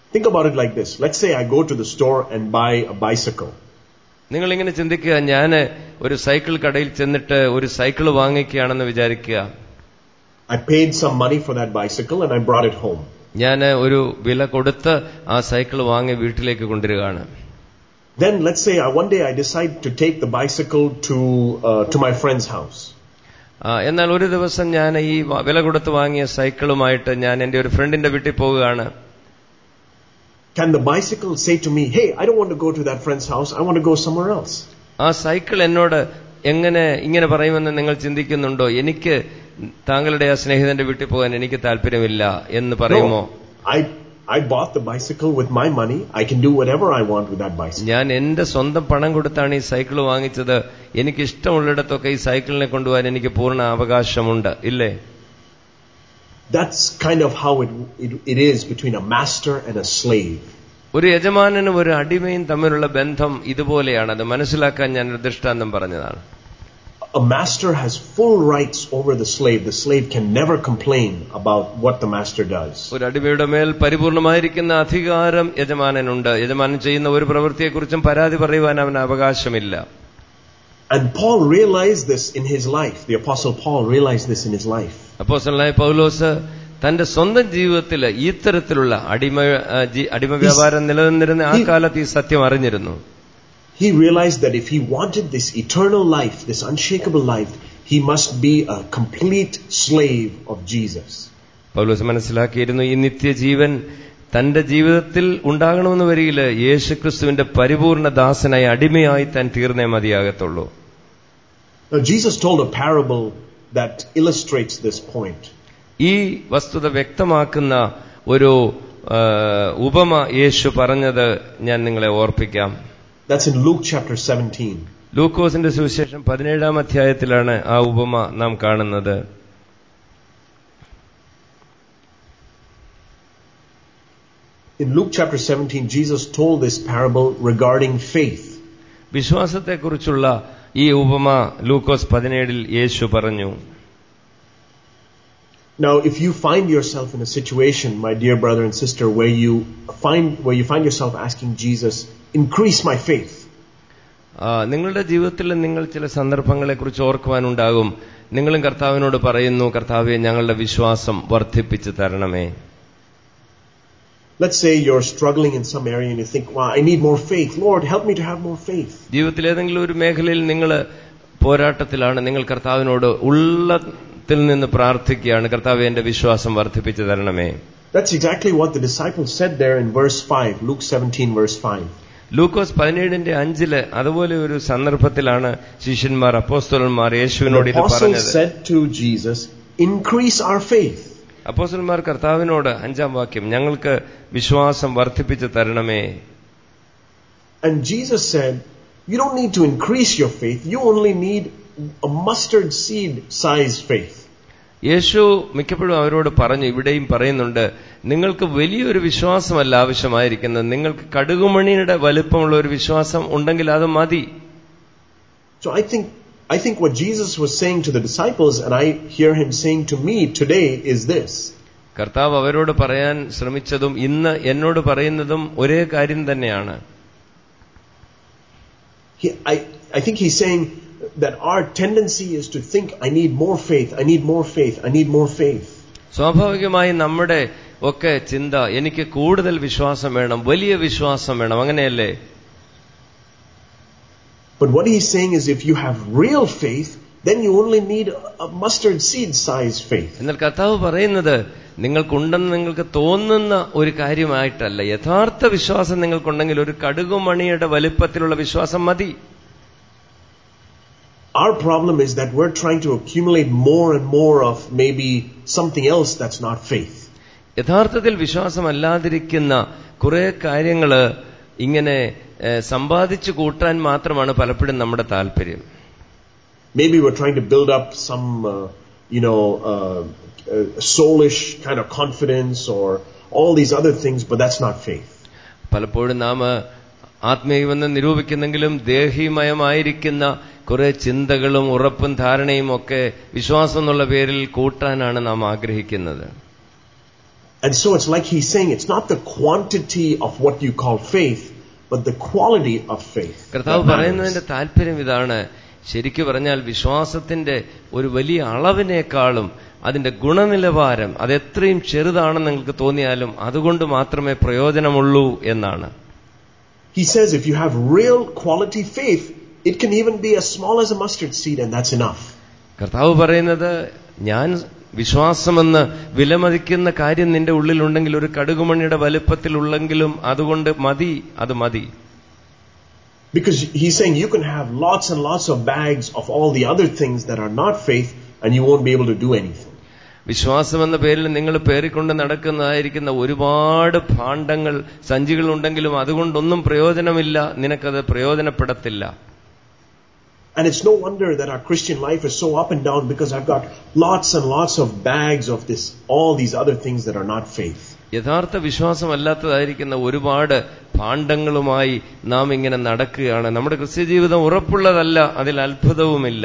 Think about it like this. Let's say I go to the store and buy a bicycle. നിങ്ങൾ ഇങ്ങനെ ചിന്തിക്കുക ഞാൻ ഒരു സൈക്കിൾ കടയിൽ ചെന്നിട്ട് ഒരു സൈക്കിൾ വാങ്ങിക്കുകയാണെന്ന് വിചാരിക്കുക I paid some money for that bicycle and I brought it home. ഞാൻ ഒരു വില കൊടുത്ത് ആ സൈക്കിൾ വാങ്ങി വീട്ടിലേക്ക് കൊണ്ടുവരികയാണ് Then let's say I, one day I decide to take the bicycle to uh, to my friend's house. ആ, എന്നാൽ ഒരു ദിവസം ഞാൻ ഈ വ- വില കൊടുത്ത് വാങ്ങിയ സൈക്കിളുമായിട്ട് ഞാൻ എന്റെ ഒരു ഫ്രണ്ടിന്റെ വീട്ടിൽ പോവുകയാണ് Can the bicycle say to me, "Hey, I don't want to go to that friend's house. I want to go somewhere else"? ആ സൈക്കിൾ എന്നോട് എങ്ങനെ ഇങ്ങനെ പറയുമെന്ന് നിങ്ങൾ ചിന്തിക്കുന്നുണ്ടോ എനിക്ക് താങ്കളുടെ ആ സ്നേഹിതന്റെ വീട്ടിൽ പോകാൻ എനിക്ക് താല്പര്യമില്ല എന്ന് പറയുമോ No. I I bought the bicycle with my money. I can do whatever I want with that bicycle. ഞാൻ എന്റെ സ്വന്തം പണം കൊടുത്താണ് ഈ സൈക്കിൾ വാങ്ങിച്ചത് എനിക്ക് ഇഷ്ടമുള്ളിടത്തൊക്കെ ഈ സൈക്കിളിനെ കൊണ്ടുപോകാൻ എനിക്ക് പൂർണ്ണ അവകാശമുണ്ട് ഇല്ലേ That's kind of how it, it, it is between a master and a slave. ഒരു യജമാനനും ഒരു അടിമയും തമ്മിലുള്ള ബന്ധം ഇതുപോലെയാണ് അത് മനസ്സിലാക്കാൻ ഞാൻ ഒരു ദൃഷ്ടാന്തം പറഞ്ഞതാണ് A master has full rights over the slave. The slave can never complain about what the master does. ഒരു അടിമയുടെ മേൽ പരിപൂർണമായിരിക്കുന്ന അധികാരം യജമാനനുണ്ട് യജമാനൻ ചെയ്യുന്ന ഒരു പ്രവൃത്തിയെക്കുറിച്ചും പരാതി പറയുവാൻ അവന് അവകാശമില്ല And Paul realized this in his life. The apostle Paul realized this in his life. അപ്പോസ്റ്റലനായ പൗലോസ് തന്റെ സ്വന്തം ജീവിതത്തിൽ ഈ തരത്തിലുള്ള അടിമ ആ, ജി- അടിമ വ്യാപാരം നിലനിന്നിരുന്ന ആ കാലത്ത് ഈ സത്യം അറിഞ്ഞിരുന്നു He realized that if he wanted this eternal life, this unshakable life, he must be a complete slave of Jesus. പൗലോസ് മനസ്സിലാക്കിയിരുന്നു ഈ നിത്യജീവൻ തന്റെ ജീവിതത്തിൽ ഉണ്ടാകണമെന്ന് വരികില് യേശുക്രിസ്തുവിന്റെ പരിപൂർണ ദാസനായി അടിമയായി താൻ തീർന്നേ മതിയാകത്തുള്ളൂ Now, Jesus told a parable that illustrates this point. ഈ വസ്തുത വ്യക്തമാക്കുന്ന ഒരു ആ, ഉപമ യേശു പറഞ്ഞത് ഞാൻ നിങ്ങളെ ഓർപ്പിക്കാം That's in Luke chapter 17. ലൂക്കോസിന്റെ സുവിശേഷം പതിനേഴാം അധ്യായത്തിലാണ് ആ ഉപമ നാം കാണുന്നത് In Luke chapter 17, Jesus told this parable regarding faith. വിശ്വാസത്തെക്കുറിച്ചുള്ള ഈ ഉപമ ലൂക്കോസ് പതിനേഴിൽ യേശു പറഞ്ഞു Now, if you find yourself in a situation, my dear brother and sister, where you find where you find yourself asking Jesus, "Increase my faith," ആ, നിങ്ങളുടെ ജീവിതത്തിൽ നിങ്ങൾ ചില സന്ദർഭങ്ങളെക്കുറിച്ച് ഓർക്കുവാനുണ്ടാകും നിങ്ങളും കർത്താവിനോട് പറയുന്നു കർത്താവെ ഞങ്ങളുടെ വിശ്വാസം വർദ്ധിപ്പിച്ചു തരണമേ let's say you're struggling in some area and you think, "Wow, I need more faith. Lord, help me to have more faith." ജീവിതത്തിൽ ഏതെങ്കിലും ഒരു മേഖലയിൽ നിങ്ങൾ പോരാട്ടത്തിലാണ് നിങ്ങൾ കർത്താവിനോട് ഉള്ളത്തിൽ നിന്ന് പ്രാർത്ഥിക്കുകയാണ് കർത്താവെ എന്റെ വിശ്വാസം വർദ്ധിപ്പിച്ചു തരണമേ That's exactly what the disciples said there in verse 5, Luke 17, verse 5. ലൂക്കോസ് പതിനേഴിന്റെ അഞ്ചില് അതുപോലെ ഒരു സന്ദർഭത്തിലാണ് ശിഷ്യന്മാർ അപ്പോസ്തലന്മാർ യേശുവിനോട് The ഇത് apostles പറഞ്ഞത് said to Jesus, Increase our faith. അപ്പോസ്തലന്മാർ കർത്താവിനോട് അഞ്ചാം വാക്യം ഞങ്ങൾക്ക് വിശ്വാസം വർദ്ധിപ്പിച്ചു തരണമേ And Jesus said, You don't need to increase your faith, you only need a mustard seed sized faith. യേശു മിക്കപ്പോഴും അവരോട് പറഞ്ഞു ഇവിടെയും പറയുന്നുണ്ട് നിങ്ങൾക്ക് വലിയൊരു വിശ്വാസമല്ല ആവശ്യമായിരിക്കുന്നത് നിങ്ങൾക്ക് കടുകുമണിയുടെ വലുപ്പമുള്ള ഒരു വിശ്വാസം ഉണ്ടെങ്കിൽ അത് മതി So I think I think what Jesus was saying to the disciples, and I hear him saying to me today, is this. കർത്താവ് അവരോട് പറയാൻ ശ്രമിച്ചതും ഇന്ന് എന്നോട് പറയുന്നതും ഒരേ കാര്യം തന്നെയാണ് He, I, I think he's saying that our tendency is to think, I need more faith, I need more faith, I need more faith. സ്വാഭാവികമായി നമ്മുടെ ഒക്കെ ചിന്ത എനിക്ക് കൂടുതൽ വിശ്വാസം വേണം വലിയ വിശ്വാസം വേണം അങ്ങനെയല്ലേ But what he's saying is if you have real faith, then you only need a mustard seed sized faith. എന്നാൽ കർത്താവ് പറയുന്നത് നിങ്ങൾക്കുണ്ടെന്ന് നിങ്ങൾക്ക് തോന്നുന്ന ഒരു കാര്യമായിട്ടല്ല യഥാർത്ഥ വിശ്വാസം നിങ്ങൾക്കുണ്ടെങ്കിൽ ഒരു കടുകുമണിയുടെ വലിപ്പത്തിലുള്ള വിശ്വാസം മതി Our problem is that we're trying to accumulate more and more of maybe something else that's not faith. യഥാർത്ഥത്തിൽ വിശ്വാസമല്ലാതിരിക്കുന്ന കുറെ കാര്യങ്ങള് ഇങ്ങനെ ഏഹ്, സമ്പാദിച്ചു കൂട്ടാൻ മാത്രമാണ് പലപ്പോഴും നമ്മുടെ താല്പര്യം Maybe we're trying to build up some, uh, you know, uh, uh, soulish kind of confidence or all these other things, but that's not faith. പലപ്പോഴും നാം ആത്മീയമെന്ന് നിരൂപിക്കുന്നെങ്കിലും ദേഹിമയമായിരിക്കുന്ന കുറെ ചിന്തകളും ഉറപ്പും ധാരണയും ഒക്കെ വിശ്വാസം എന്നുള്ള പേരിൽ കൂട്ടാനാണ് നാം ആഗ്രഹിക്കുന്നത് And so it's like he's saying it's not the quantity of what you call faith, but the quality of faith. that കർത്താവ് matters. പറയുന്നതിന്റെ താല്പര്യം ഇതാണ് ശരിക്കു പറഞ്ഞാൽ വിശ്വാസത്തിന്റെ ഒരു വലിയ അളവിനേക്കാളും അതിന്റെ ഗുണനിലവാരം അത് എത്രയും ചെറുതാണെന്ന് നിങ്ങൾക്ക് തോന്നിയാലും അതുകൊണ്ട് മാത്രമേ പ്രയോജനമുള്ളൂ എന്നാണ് He says if you have real quality faith, it can even be as small as a mustard seed, and that's enough. കർത്താവ് പറയുന്നത് ഞാൻ വിശ്വാസമെന്ന് വിലമതിക്കുന്ന കാര്യം നിന്റെ ഉള്ളിലുണ്ടെങ്കിൽ ഒരു കടുകുമണിയുടെ വലുപ്പത്തിലുള്ളെങ്കിലും അതുകൊണ്ട് മതി അത് മതി Because he's saying you can have lots and lots of bags of all the other things that are not faith, and you won't be able to do anything. വിശ്വാസമെന്ന പേരിൽ നിങ്ങൾ പേറിക്കൊണ്ട് നടക്കുന്നതായിരിക്കുന്ന ഒരുപാട് ഭാണ്ഡങ്ങൾ സഞ്ചികൾ ഉണ്ടെങ്കിലും അതുകൊണ്ടൊന്നും പ്രയോജനമില്ല നിനക്കത് പ്രയോജനപ്പെടത്തില്ല And it's no wonder that our Christian life is so up and down because I've got lots and lots of bags of this, all these other things that are not faith. യഥാർത്ഥ വിശ്വാസമല്ലാത്തതായിരിക്കുന്ന ഒരുപാട് ഭാണ്ഡങ്ങളുമായി നാം ഇങ്ങനെ നടക്കുകയാണ് നമ്മുടെ ക്രിസ്ത്യ ജീവിതം ഉറപ്പുള്ളതല്ല അതിൽ അത്ഭുതവുമില്ല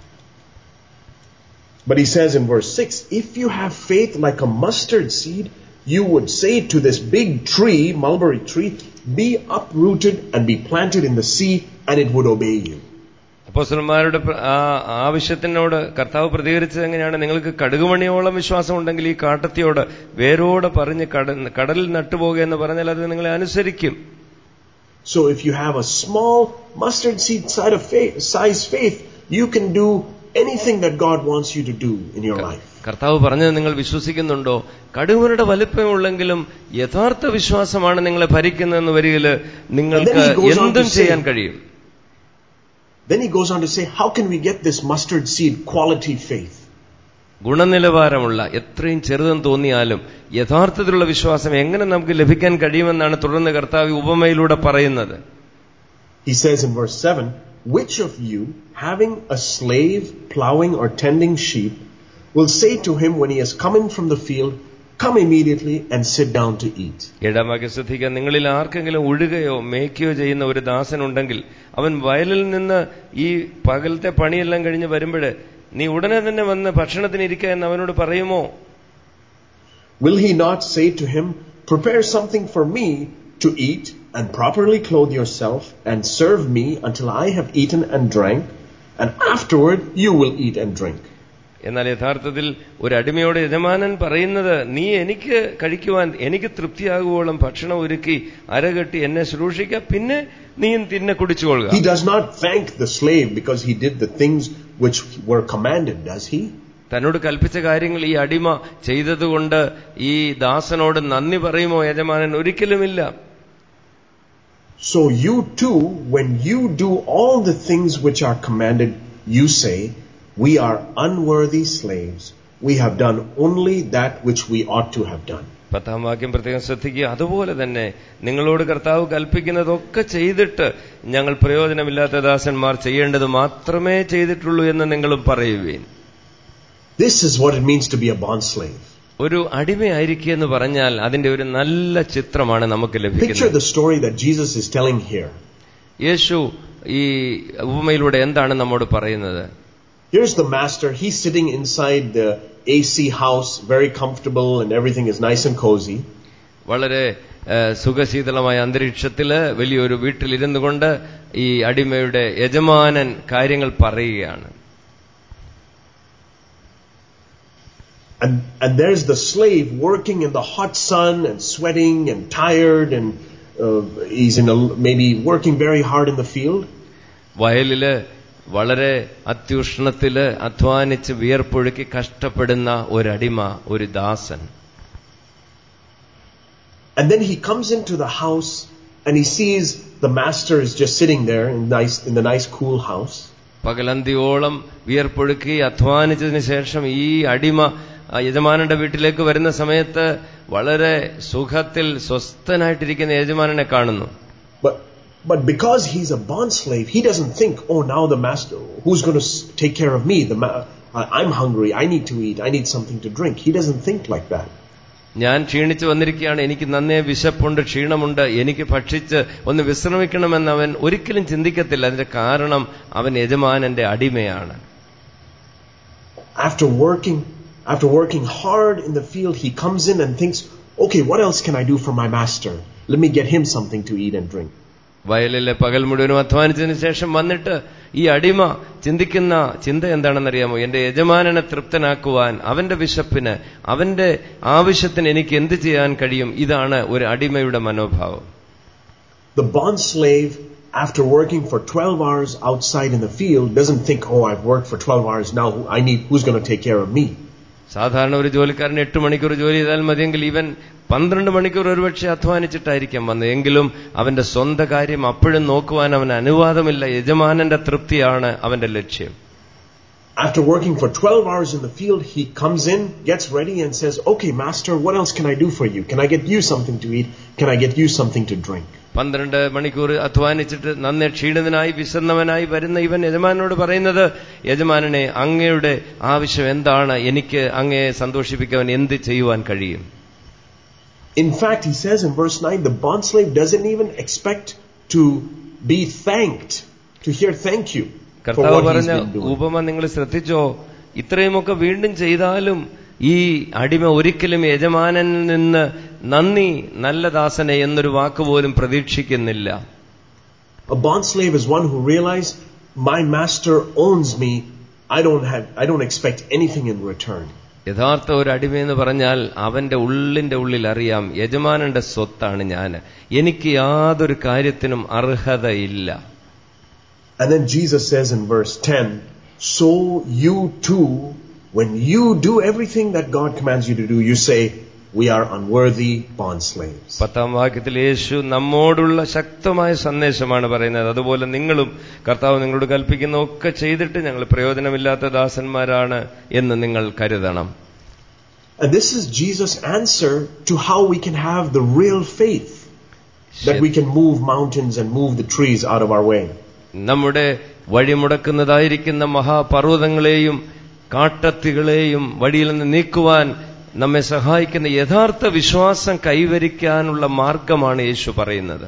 But he says in verse 6 if you have faith like a mustard seed, you would say to this big tree, mulberry tree, be uprooted and be planted in the sea, and it would obey you. അപ്പോസ്തലന്മാരുടെ പ്ര- ആ ആവശ്യത്തിനോട് കർത്താവ് പ്രതികരിച്ചത് എങ്ങനെയാണ് നിങ്ങൾക്ക് കടുകുമണിയോളം വിശ്വാസം ഉണ്ടെങ്കിൽ ഈ കാട്ടത്തിയോട് വേരോടെ പറഞ്ഞ് കട- കടലിൽ നട്ടുപോകുക എന്ന് പറഞ്ഞാൽ അത് നിങ്ങളെ അനുസരിക്കും So if you have a small mustard seed side of faith, size faith, you can do anything that God wants you to do in your life. കർത്താവ് പറഞ്ഞത് നിങ്ങൾ വിശ്വസിക്കുന്നുണ്ടോ കടുകുമണിയുടെ വലിപ്പമുള്ളെങ്കിലും യഥാർത്ഥ വിശ്വാസമാണ് നിങ്ങളെ ഭരിക്കുന്നതെന്ന് വരികിൽ നിങ്ങൾക്ക് And then he goes on എന്തും to say- ചെയ്യാൻ കഴിയും Then he goes on to say, how can we get this mustard seed quality faith? ഗുണനിലവാരമുള്ള എത്രയും ചെറുതെന്ന് തോന്നിയാലും യഥാർത്ഥത്തിലുള്ള വിശ്വാസം എങ്ങനെ നമുക്ക് ലഭിക്കാൻ കഴിയുമെന്നാണ് തുടർന്ന് കർത്താവ് ഈ ഉപമയിലൂടെ പറയുന്നത് He says in verse 7, which of you, having a slave plowing or tending sheep, will say to him when he has come in from the field, come immediately and sit down to eat? ഏഴാം വാക്യം ശ്രദ്ധിക്കുക നിങ്ങളിൽ ആർക്കെങ്കിലും ഉഴുകയോ മേയ്ക്കുകയോ ചെയ്യുന്ന ഒരു ദാസനുണ്ടെങ്കിൽ അവൻ വയലിൽ നിന്ന് ഈ പകലത്തെ പണിയെല്ലാം കഴിഞ്ഞ് വരുമ്പോൾ നീ ഉടനെ തന്നെ വന്ന് ഭക്ഷണത്തിന് ഇരിക്കുക എന്ന് അവനോട് പറയുമോ Will he not say to him, prepare something for me to eat and properly clothe yourself and serve me until I have eaten and drank, and afterward you will eat and drink? എന്നാൽ യഥാർത്ഥത്തിൽ ഒരു അടിമയോട് യജമാനൻ പറയുന്നത് നീ എനിക്ക് കഴിക്കുവാൻ എനിക്ക് തൃപ്തിയാകുവോളം ഭക്ഷണം ഒരുക്കി അരകെട്ടി എന്നെ ശുശ്രൂഷിക്കുക പിന്നെ നീയും തിന്നെ കുടിച്ചുകൊള്ളുക He does not thank the slave because he did the things which were commanded, does he? തന്നോട് കൽപ്പിച്ച കാര്യങ്ങൾ ഈ അടിമ ചെയ്തതുകൊണ്ട് ഈ ദാസനോട് നന്ദി പറയുമോ യജമാനൻ ഒരിക്കലുമില്ല So you too, when you do all the things which are commanded, you say, We are unworthy slaves. We have done only that which we ought to have done. പത്താം വാക്യം പ്രത്യേകം ശ്രദ്ധിക്കുക അതുപോലെ തന്നെ നിങ്ങളോട് കർത്താവ് കൽപ്പിക്കുന്നതൊക്കെ ചെയ്തിട്ട് ഞങ്ങൾ പ്രയോജനമില്ലാത്ത ദാസന്മാർ ചെയ്യേണ്ടത് മാത്രമേ ചെയ്തിട്ടുള്ളൂ എന്ന് നിങ്ങളും പറയുവീൻ This is what it means to be a bond slave. ഒരു അടിമയായിരിക്കുക എന്ന് പറഞ്ഞാൽ അതിന്റെ ഒരു നല്ല ചിത്രമാണ് നമുക്ക് Picture ലഭിക്കുന്നത് the story that Jesus is telling here. യേശു ഈ ഉപമയിലൂടെ എന്താണ് നമ്മോട് പറയുന്നത് Here's the master. He's sitting inside the AC house, very comfortable, and everything is nice and cozy. വളരെ ഏഹ്, സുഖശീതളമായ അന്തരീക്ഷത്തില് വലിയൊരു വീട്ടിലിരുന്നു കൊണ്ട് ഈ അടിമയുടെ യജമാനൻ കാര്യങ്ങൾ പറയുകയാണ് And, and there's the slave working in the hot sun and sweating and tired, and uh, he's in a, maybe working very hard in the field. വയലില് വളരെ അത്യുഷ്ണത്തില് അധ്വാനിച്ച് വിയർപ്പൊഴുക്കി കഷ്ടപ്പെടുന്ന ഒരടിമ ഒരു ദാസൻ And then he comes into the house and he sees the master is just sitting there in, nice, in the nice, cool house. പകലന്തിയോളം വിയർപ്പൊഴുക്കി അധ്വാനിച്ചതിന് ശേഷം ഈ അടിമ ആ യജമാനന്റെ വീട്ടിലേക്ക് വരുന്ന സമയത്ത് വളരെ സുഖത്തിൽ സ്വസ്ഥനായിട്ടിരിക്കുന്ന യജമാനനെ കാണുന്നു But, but because he's a bond slave, he doesn't think, oh, now the master, who's going to take care of me? The ma- I- I'm hungry. I need to eat. I need something to drink. He doesn't think like that. ഞാൻ ക്ഷീണിച്ചു വന്നിരിക്കുകയാണ് എനിക്ക് നന്നേ വിശപ്പുണ്ട് ക്ഷീണമുണ്ട് എനിക്ക് ഭക്ഷിച്ച് ഒന്ന് വിശ്രമിക്കണമെന്ന് അവൻ ഒരിക്കലും ചിന്തിക്കത്തില്ല അതിന്റെ കാരണം അവൻ യജമാനന്റെ അടിമയാണ് After working, after working hard in the field, he comes in and thinks, okay, what else can I do for my master? Let me get him something to eat and drink. വയലിലെ പകൽ മുഴുവനും അധ്വാനിച്ചതിന് ശേഷം വന്നിട്ട് ഈ അടിമ ചിന്തിക്കുന്ന ചിന്ത എന്താണെന്നറിയാമോ എന്റെ യജമാനനെ തൃപ്തനാക്കുവാൻ അവന്റെ വിശപ്പിന് അവന്റെ ആവശ്യത്തിന് എനിക്ക് എന്ത് ചെയ്യാൻ കഴിയും ഇതാണ് ഒരു അടിമയുടെ മനോഭാവം The bond slave, after working for 12 hours outside in the field, doesn't think, oh, I've worked for 12 hours, now I need, who's going to take care of me? സാധാരണ ഒരു ജോലിക്കാരൻ എട്ട് മണിക്കൂർ ജോലി ചെയ്താൽ മതിയെങ്കിൽ ഇവൻ പന്ത്രണ്ട് മണിക്കൂർ ഒരുപക്ഷെ അധ്വാനിച്ചിട്ടായിരിക്കാം വന്നത് എങ്കിലും അവന്റെ സ്വന്തം കാര്യം അപ്പോഴും നോക്കുവാൻ അവന് അനുവാദമില്ല യജമാനന്റെ തൃപ്തിയാണ് അവന്റെ ലക്ഷ്യം After working for 12 hours in the field, he comes in, gets ready and says, okay, master, what else can I do for you? Can I get you something to eat? Can I get you something to drink? പന്ത്രണ്ട് മണിക്കൂർ അധ്വാനിച്ചിട്ട് നന്നെ ക്ഷീണിതനായി വിശന്നവനായി വരുന്ന ഇവൻ യജമാനോട് പറയുന്നത് യജമാനനെ അങ്ങയുടെ ആവശ്യം എന്താണ് എനിക്ക് അങ്ങയെ സന്തോഷിപ്പിക്കാൻ എന്ത് ചെയ്യുവാൻ കഴിയും In fact, he says in verse 9, the bond slave doesn't even expect to be thanked, to hear thank you for കർത്താവ് what he's പറഞ്ഞ been doing. ഉപമ നിങ്ങൾ ശ്രദ്ധിച്ചോ ഇത്രയുമൊക്കെ വീണ്ടും ചെയ്താലും ഈ അടിമ ഒരിക്കലും യജമാനനിൽ നിന്ന് നന്ദി നല്ല ദാസനെ എന്നൊരു വാക്ക് പോലും പ്രതീക്ഷിക്കുന്നില്ല A bond slave is one who realizes, my master owns me, I don't have, I don't expect anything in return. യഥാർത്ഥ ഒരു അടിമയെന്ന് പറഞ്ഞാൽ അവന്റെ ഉള്ളിന്റെ ഉള്ളിൽ അറിയാം യജമാനന്റെ സ്വത്താണ് ഞാൻ എനിക്ക് യാതൊരു കാര്യത്തിനും അർഹതയില്ല And then Jesus says in verse 10, so you too, when you do everything that God commands you to do, you say, we are unworthy bond slaves. പത്താം വാക്യത്തിൽ യേശു നമ്മോടുള്ള ശക്തമായ സന്ദേശമാണ് പറയുന്നത് അതുപോലെ നിങ്ങളും കർത്താവ് നിങ്ങളോട് കൽപ്പിക്കുന്ന ഒക്കെ ചെയ്തിട്ട് ഞങ്ങൾ പ്രയോജനമില്ലാത്ത ദാസന്മാരാണ് എന്ന് നിങ്ങൾ കരുതണം And this is Jesus' answer to how we can have the real faith that we can move mountains and move the trees out of our way. നമ്മുടെ വഴിമുടക്കുന്നതായിരിക്കുന്ന മഹാപർവ്വതങ്ങളെയും കാട്ടത്തികളെയും വഴിയിൽ നിന്ന് നീക്കുവാൻ നമ്മെ സഹായിക്കുന്ന യഥാർത്ഥ വിശ്വാസം കൈവരിക്കാനുള്ള മാർഗമാണ് യേശു പറയുന്നത്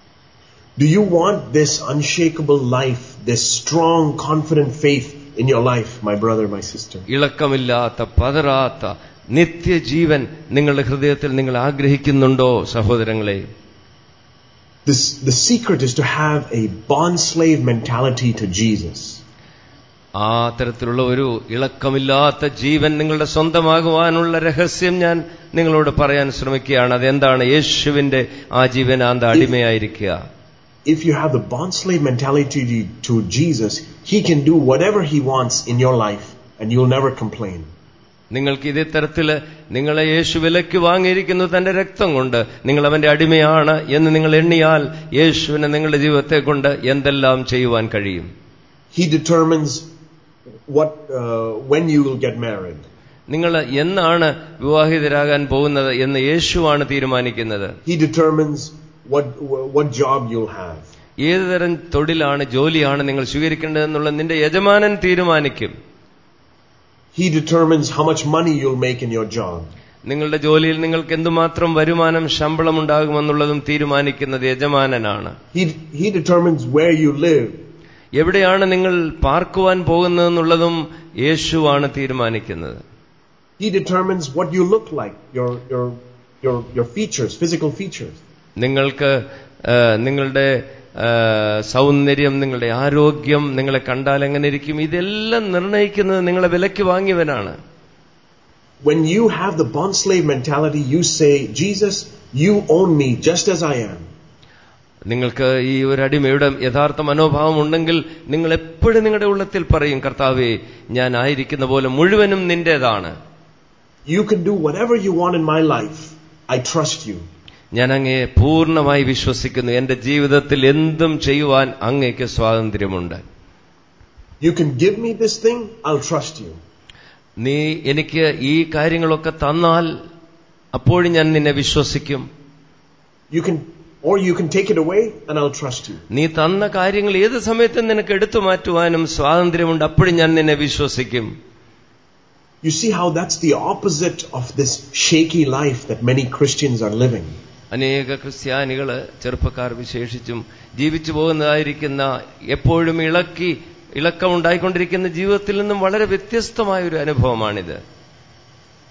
Do you want this unshakable life, this strong, confident faith in your life, my brother, my sister? ഇളക്കമില്ലാത്ത പതറാത്ത നിത്യജീവൻ നിങ്ങളുടെ ഹൃദയത്തിൽ നിങ്ങൾ ആഗ്രഹിക്കുന്നുണ്ടോ സഹോദരങ്ങളെ This, the secret is to have a bond slave mentality to Jesus. ആ തരത്തിലുള്ള ഒരു ഇളക്കമില്ലാത്ത ജീവൻ നിങ്ങളുടെ സ്വന്തമാകുവാനുള്ള രഹസ്യം ഞാൻ നിങ്ങളോട് പറയാൻ ശ്രമിക്കുകയാണ് അതെന്താണ് യേശുവിന്റെ ആ ജീവനാന്ത അടിമയായിരിക്കുക If you have the bond slave mentality to, to Jesus, He can do whatever He wants in your life and you'll never complain. നിങ്ങൾക്ക് ഇതേ തരത്തില് നിങ്ങളെ യേശു വിലയ്ക്ക് വാങ്ങിയിരിക്കുന്നു തന്റെ രക്തം കൊണ്ട് നിങ്ങൾ അവന്റെ അടിമയാണ് എന്ന് നിങ്ങൾ എണ്ണിയാൽ യേശുവിന് നിങ്ങളുടെ ജീവിതത്തെ കൊണ്ട് എന്തെല്ലാം ചെയ്യുവാൻ കഴിയും He determines what, uh, when you will get married. നിങ്ങൾ എന്നാണ് വിവാഹിതരാകാൻ പോകുന്നത് എന്ന് യേശുവാണ് തീരുമാനിക്കുന്നത് He determines what, what job you'll have. ഏത് തരം തൊഴിലാണ് ജോലിയാണ് നിങ്ങൾ സ്വീകരിക്കേണ്ടതെന്നുള്ള നിന്റെ യജമാനൻ തീരുമാനിക്കും He determines how much money you'll make in your job. നിങ്ങളുടെ ജോലിയിൽ നിങ്ങൾക്ക് എന്തുമാത്രം വരുമാനം ശമ്പളം ഉണ്ടാകുമെന്നുള്ളതും തീരുമാനിക്കുന്നത് യജമാനനാണ് He, he determines where you live. എവിടെയാണ് നിങ്ങൾ പാർക്കുവാൻ പോകുന്നതെന്നുള്ളതും യേശുവാണ് തീരുമാനിക്കുന്നത് He determines what you look like, your, your, your, your features, physical features. നിങ്ങൾക്ക് ആ, നിങ്ങളുടെ ആ, സൗന്ദര്യം നിങ്ങളുടെ ആരോഗ്യം നിങ്ങളെ കണ്ടാൽ എങ്ങനെ ഇരിക്കും ഇതെല്ലാം നിർണ്ണയിക്കുന്നത് നിങ്ങളെ വിലയ്ക്ക് വാങ്ങിയവനാണ് When you have the bond slave mentality, you say, Jesus, you own me just as I am. നിങ്ങൾക്ക് ഈ ഒരു അടിമയുടെ യഥാർത്ഥ മനോഭാവം ഉണ്ടെങ്കിൽ നിങ്ങൾ എപ്പോഴും നിങ്ങളുടെ ഉള്ളത്തിൽ പറയും കർത്താവേ ഞാൻ ആയിരിക്കുന്ന പോലെ മുഴുവനും നിന്റേതാണ് You can do whatever you want in my life. I trust you. ഞാൻ അങ്ങയെ പൂർണ്ണമായി വിശ്വസിക്കുന്നു എന്റെ ജീവിതത്തിൽ എന്തും ചെയ്യുവാൻ അങ്ങേക്ക് സ്വാതന്ത്ര്യമുണ്ട് You can give me this thing, I'll trust you. നീ എനിക്ക് ഈ കാര്യങ്ങളൊക്കെ തന്നാൽ അപ്പോഴും ഞാൻ നിന്നെ വിശ്വസിക്കും You can, or you can take it away and I'll trust you. നീ തന്ന കാര്യങ്ങൾ ഏത് സമയത്തും നിനക്ക് എടുത്തു മാറ്റുവാനും സ്വാതന്ത്ര്യമുണ്ട് അപ്പോഴും ഞാൻ നിന്നെ വിശ്വസിക്കും You see how that's the opposite of this shaky life that many Christians are living. അനേക ക്രിസ്ത്യാനികള് ചെറുപ്പക്കാർ വിശേഷിച്ചും ജീവിച്ചു പോകുന്നതായിരിക്കുന്ന എപ്പോഴും ഇളക്കി ഇളക്കമുണ്ടായിക്കൊണ്ടിരിക്കുന്ന ജീവിതത്തിൽ നിന്നും വളരെ വ്യത്യസ്തമായ ഒരു അനുഭവമാണിത്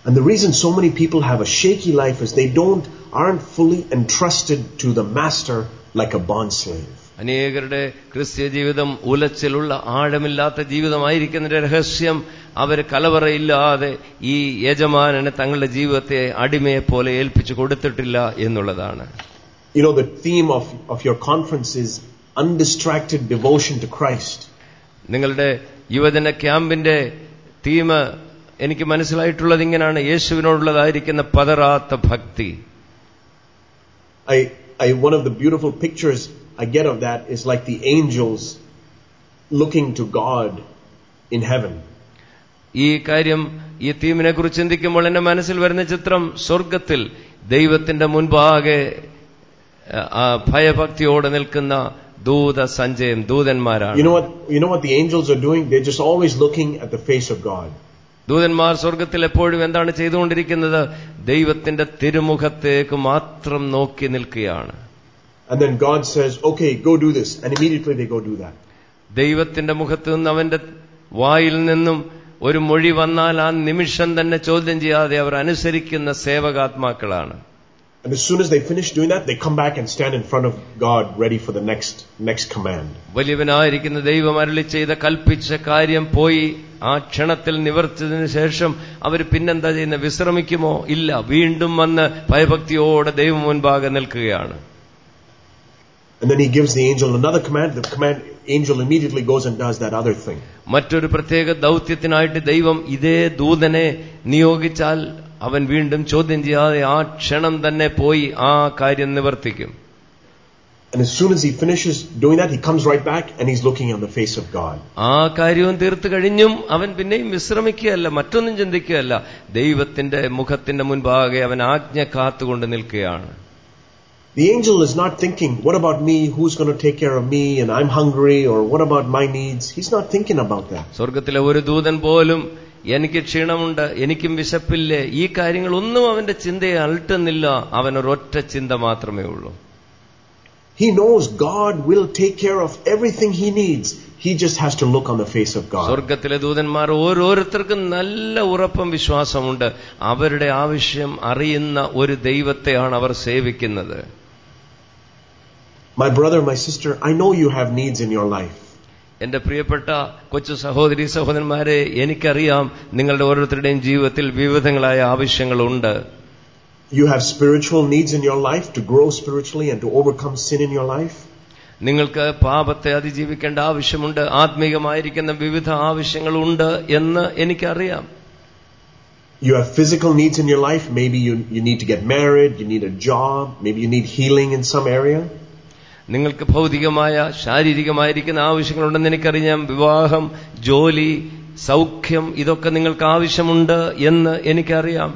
And the reason so many people have a shaky life is they don't aren't fully entrusted to the master like a bond slave. അനേകരുടെ ക്രിസ്ത്യ ജീവിതം ഉലച്ചിലുള്ള ആഴമില്ലാത്ത ജീവിതമായിരിക്കുന്നതിന്റെ രഹസ്യം അവർ കലവറയില്ലാതെ ഈ യജമാനന് തങ്ങളുടെ ജീവിതത്തെ അടിമയെ പോലെ ഏൽപ്പിച്ചു കൊടുത്തിട്ടില്ല എന്നുള്ളതാണ് You know, the theme of, of your conference is undistracted devotion to Christ. നിങ്ങളുടെ യുവജന ക്യാമ്പിന്റെ തീം എനിക്ക് മനസ്സിലായിട്ടുള്ളത് ഇങ്ങനെയാണ് യേശുവിനോടുള്ളതായിരിക്കുന്ന പതറാത്ത ഭക്തി I, I, one of the beautiful pictures I get of that is like the angels looking to God in heaven. ഈ കാര്യം ഈ തീമിനെ കുറിച്ച് ചിന്തിക്കുമ്പോൾ എന്റെ മനസ്സിൽ വരുന്ന ചിത്രം സ്വർഗത്തിൽ ദൈവത്തിന്റെ മുൻപാകെ ആ ഭയഭക്തിയോടെ നിൽക്കുന്ന ദൂത സഞ്ചയം ദൂതന്മാരാണ് You know what, you know what the angels are doing? They're just always looking at the face of God. ദൂതന്മാർ സ്വർഗത്തിൽ എപ്പോഴും എന്താണ് ചെയ്തുകൊണ്ടിരിക്കുന്നത് ദൈവത്തിന്റെ തിരുമുഖത്തേക്ക് മാത്രം നോക്കി നിൽക്കുകയാണ് And then God says, okay, go do this. And immediately they go do that. ദൈവത്തിന്റെ മുഖത്ത് നിന്ന് അവന്റെ വായിൽ നിന്നും ഒരു മൊഴി വന്നാൽ ആ നിമിഷം തന്നെ ചോദ്യം ചെയ്യാതെ അവർ അനുസരിക്കുന്ന സേവകാത്മാക്കളാണ് And as soon as they finish doing that, they come back and stand in front of God ready for the next, next command. വലിയവനായിരിക്കുന്ന ദൈവം അരളി ചെയ്ത കൽപ്പിച്ച കാര്യം പോയി ആ ക്ഷണത്തിൽ നിവർത്തിയതിനു ശേഷം അവർ പിന്നെന്താ ചെയ്യുന്നത് വിശ്രമിക്കുമോ ഇല്ല വീണ്ടും വന്ന് ഭയഭക്തിയോടെ ദൈവം മുൻപാകെ നിൽക്കുകയാണ് And then he gives the angel another command. The command angel immediately goes and does that other thing. മറ്റൊരു പ്രത്യേക ദൗത്യത്തിനായിട്ട് ദൈവം ഇതേ ദൂതനെ നിയോഗിച്ചാൽ അവൻ വീണ്ടും ചോദ്യം ചെയ്യാതെ ആ ക്ഷണം തന്നെ പോയി ആ കാര്യം നിവർത്തിക്കും And as soon as he finishes doing that, he comes right back and he's looking on the face of God. ആ കാര്യവും തീർത്തു കഴിഞ്ഞും അവൻ പിന്നെയും വിശ്രമിക്കുകയല്ല മറ്റൊന്നും ചിന്തിക്കുകയല്ല ദൈവത്തിന്റെ മുഖത്തിന്റെ മുൻപാകെ അവൻ ആജ്ഞ കാത്തുകൊണ്ട് നിൽക്കുകയാണ് The angel is not thinking, what about me? Who's going to take care of me? And I'm hungry or what about my needs? He's not thinking about that. സ്വർഗത്തിലെ ഒരു ദൂതൻ പോലും എനിക്ക് ക്ഷീണമുണ്ട് എനിക്കും വിശപ്പില്ലേ ഈ കാര്യങ്ങളൊന്നും അവന്റെ ചിന്തയെ അലട്ടുന്നില്ല അവനൊരൊറ്റ ചിന്ത മാത്രമേ ഉള്ളൂ He knows God will take care of everything he needs. He just has to look on the face of God. സ്വർഗത്തിലെ ദൂതന്മാർ ഓരോരുത്തർക്കും നല്ല ഉറപ്പും വിശ്വാസമുണ്ട് അവരുടെ ആവശ്യം അറിയുന്ന ഒരു ദൈവത്തെയാണ് അവർ സേവിക്കുന്നത് My brother, my sister, I know you have needs in your life. എന്റെ പ്രിയപ്പെട്ട കൊച്ചു സഹോദരി സഹോദരന്മാരെ എനിക്കറിയാം നിങ്ങളുടെ ഓരോരുത്തരുടെയും ജീവിതത്തിൽ വിവിധങ്ങളായ ആവശ്യങ്ങളുണ്ട് You have spiritual needs in your life to grow spiritually and to overcome sin in your life. നിങ്ങൾക്ക് പാപത്തെ അതിജീവിക്കേണ്ട ആവശ്യമുണ്ട് ആത്മീകമായിരിക്കുന്ന വിവിധ ആവശ്യങ്ങളുണ്ട് എന്ന് എനിക്കറിയാം You have physical needs in your life. Maybe you, you need to get married, you need a job, maybe you need healing in some area. നിങ്ങൾക്ക് ഭൗതികമായ ശാരീരികമായിരിക്കുന്ന ആവശ്യങ്ങളുണ്ടെന്ന് എനിക്കറിയാം വിവാഹം ജോലി സൗഖ്യം ഇതൊക്കെ നിങ്ങൾക്ക് ആവശ്യമുണ്ട് എന്ന് എനിക്കറിയാം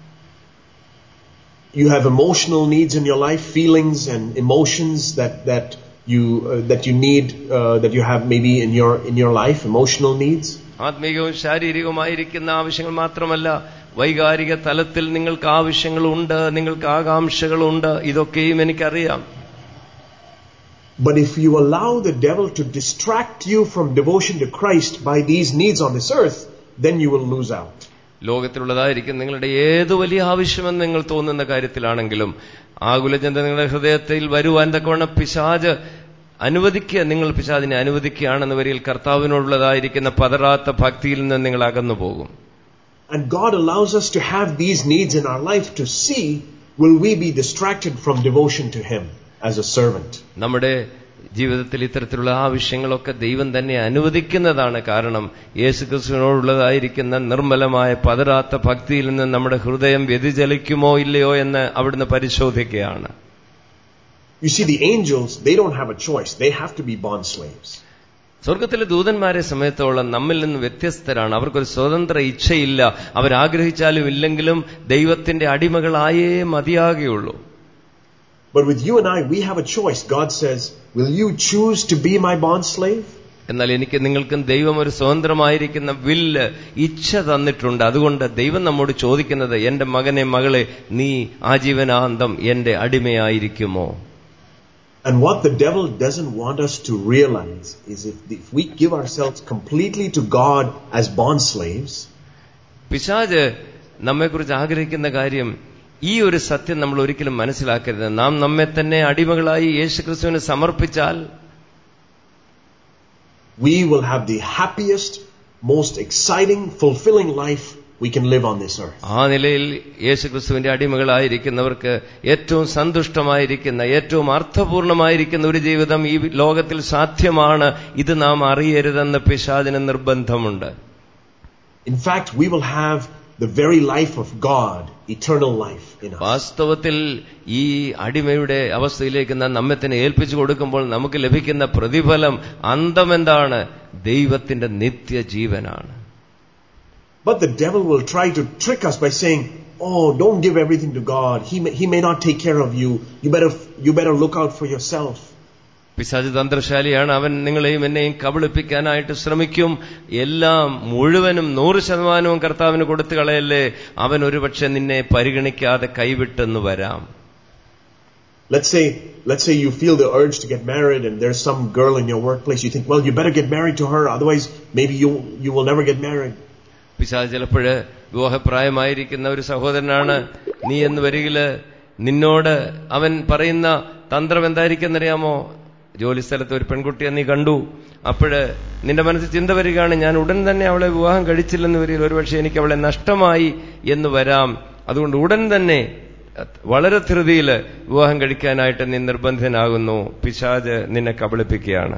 You have emotional needs in your life, feelings and emotions that, that you, uh, that you need, uh, that you have maybe in your, in your life, emotional needs. ആത്മീകവും ശാരീരികവുമായിരിക്കുന്ന ആവശ്യങ്ങൾ മാത്രമല്ല വൈകാരിക തലത്തിൽ നിങ്ങൾക്ക് ആവശ്യങ്ങളുണ്ട് നിങ്ങൾക്ക് ആകാംക്ഷകളുണ്ട് ഇതൊക്കെയും എനിക്കറിയാം But if you allow the devil to distract you from devotion to Christ by these needs on this earth, then you will lose out. ലോകത്തിലുള്ളതായിരിക്കും നിങ്ങളുടെ ഏത് വലിയ ആവശ്യമെന്ന് നിങ്ങൾ തോന്നുന്ന കാര്യത്തിലാണെങ്കിലും ആകുലചന്ത നിങ്ങളുടെ ഹൃദയത്തിൽ വരുവാൻ തക്കവണ്ണം പിശാജ് അനുവദിക്കുക നിങ്ങൾ പിശാദിനെ അനുവദിക്കുകയാണെന്ന് വരിയിൽ കർത്താവിനോടുള്ളതായിരിക്കുന്ന പതറാത്ത ഭക്തിയിൽ നിന്ന് നിങ്ങൾ അകന്നു പോകും And God allows us to have these needs in our life to see will we be distracted from devotion to Him as a servant. നമ്മുടെ ജീവിതത്തിൽ ഇത്തരത്തിലുള്ള ആവശ്യങ്ങളൊക്കെ ദൈവം തന്നെ അനുവദിക്കുന്നതാണ് കാരണം യേശുക്രിസ്തുവിനോടുള്ളതായിരിക്കുന്ന നിർമ്മലമായ പതരാത്ത ഭക്തിയിൽ നിന്ന് നമ്മുടെ ഹൃദയം വ്യതിചലിക്കുമോ ഇല്ലയോ എന്ന് അവിടുന്ന് പരിശോധിക്കുകയാണ് You see, the angels, they don't have a choice. They have to be bond slaves. സ്വർഗത്തിലെ ദൂതന്മാരെ സമയത്തോളം നമ്മിൽ നിന്ന് വ്യത്യസ്തരാണ് അവർക്കൊരു സ്വതന്ത്ര ഇച്ഛയില്ല അവരാഗ്രഹിച്ചാലും ഇല്ലെങ്കിലും ദൈവത്തിന്റെ അടിമകളായേ മതിയാകുകയുള്ളൂ But with you and I, we have a choice. God says, Will you choose to be my bond slave? എന്നാൽ എനിക്ക് നിങ്ങൾക്കും ദൈവം ഒരു സ്വതന്ത്രമായിരിക്കുന്ന വില്ല് ഇച്ഛ തന്നിട്ടുണ്ട് അതുകൊണ്ട് ദൈവം നമ്മോട് ചോദിക്കുന്നത് എന്റെ മകനെ മകളെ നീ ആജീവനാന്തം എന്റെ അടിമയായിരിക്കുമോ And what the devil doesn't want us to realize is if, if we give ourselves completely to God as bond slaves, പിശാജ് നമ്മെക്കുറിച്ച് ആഗ്രഹിക്കുന്ന കാര്യം ഈ ഒരു സത്യം നമ്മൾ ഒരിക്കലും മനസ്സിലാക്കരുത് നാം നമ്മെ തന്നെ അടിമകളായി യേശുക്രിസ്തുവിന് സമർപ്പിച്ചാൽ we will have the happiest, most exciting, fulfilling life we can live on this earth. ആ നിലയിൽ യേശുക്രിസ്തുവിന്റെ അടിമകളായിരിക്കുന്നവർക്ക് ഏറ്റവും സന്തുഷ്ടമായിരിക്കുന്ന ഏറ്റവും അർത്ഥപൂർണമായിരിക്കുന്ന ഒരു ജീവിതം ഈ ലോകത്തിൽ സാധ്യമാണ് ഇത് നാം അറിയരുതെന്ന് പിശാചിന് നിർബന്ധമുണ്ട് In fact, we will have the very life of God, eternal life in us. വാസ്തവത്തിൽ ഈ അടിമയുടെ അവസ്ഥയിലേക്ക് നാം നമ്മെ തന്നെ ഏൽപ്പിച്ചു കൊടുക്കുമ്പോൾ നമുക്ക് ലഭിക്കുന്ന പ്രതിഫലം അന്തമെന്താണ് ദൈവത്തിന്റെ നിത്യജീവനാണ് But the devil will try to trick us by saying, "Oh, don't give everything to God. He may, he may not take care of you. You better you better look out for yourself." പിശാച് തന്ത്രശാലിയാണ് അവൻ നിങ്ങളെയും എന്നെയും കബളിപ്പിക്കാനായിട്ട് ശ്രമിക്കും എല്ലാം മുഴുവനും നൂറ് ശതമാനവും കർത്താവിന് കൊടുത്തു കളയല്ലേ അവൻ ഒരുപക്ഷെ നിന്നെ പരിഗണിക്കാതെ കൈവിട്ടെന്ന് വരാം Let's say let's say you feel the urge to get married and there's some girl in your workplace. You think, "Well, you better get married to her, otherwise maybe you you will never get married." പിശാച് ചിലപ്പോഴ് വിവാഹപ്രായമായിരിക്കുന്ന ഒരു സഹോദരനാണ് നീ എന്ന് വരികില് നിന്നോട് അവൻ പറയുന്ന തന്ത്രം എന്തായിരിക്കുന്നറിയാമോ ജോലി സ്ഥലത്ത് ഒരു പെൺകുട്ടിയെ നീ കണ്ടു അപ്പോഴ് നിന്റെ മനസ്സിൽ ചിന്ത വരികയാണ് ഞാൻ ഉടൻ തന്നെ അവളെ വിവാഹം കഴിച്ചില്ലെന്ന് വരികിൽ ഒരുപക്ഷെ എനിക്ക് അവളെ നഷ്ടമായി എന്ന് വരാം അതുകൊണ്ട് ഉടൻ തന്നെ വളരെ ധൃതിയിൽ വിവാഹം കഴിക്കാനായിട്ട് നീ നിർബന്ധിതനാകുന്നു പിശാജ് നിന്നെ കബളിപ്പിക്കുകയാണ്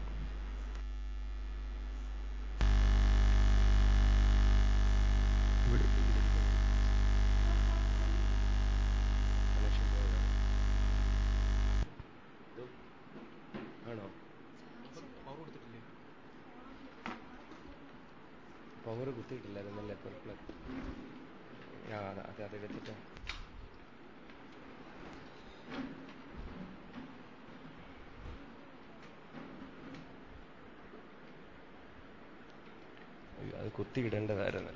ആണോ പവർ കുത്തിയിട്ടില്ലായിരുന്നല്ലേ പ്ലഗ് ആ അത് അത് വെച്ചിട്ട് അയ്യോ, അത് കുത്തിയിടേണ്ടതായിരുന്നു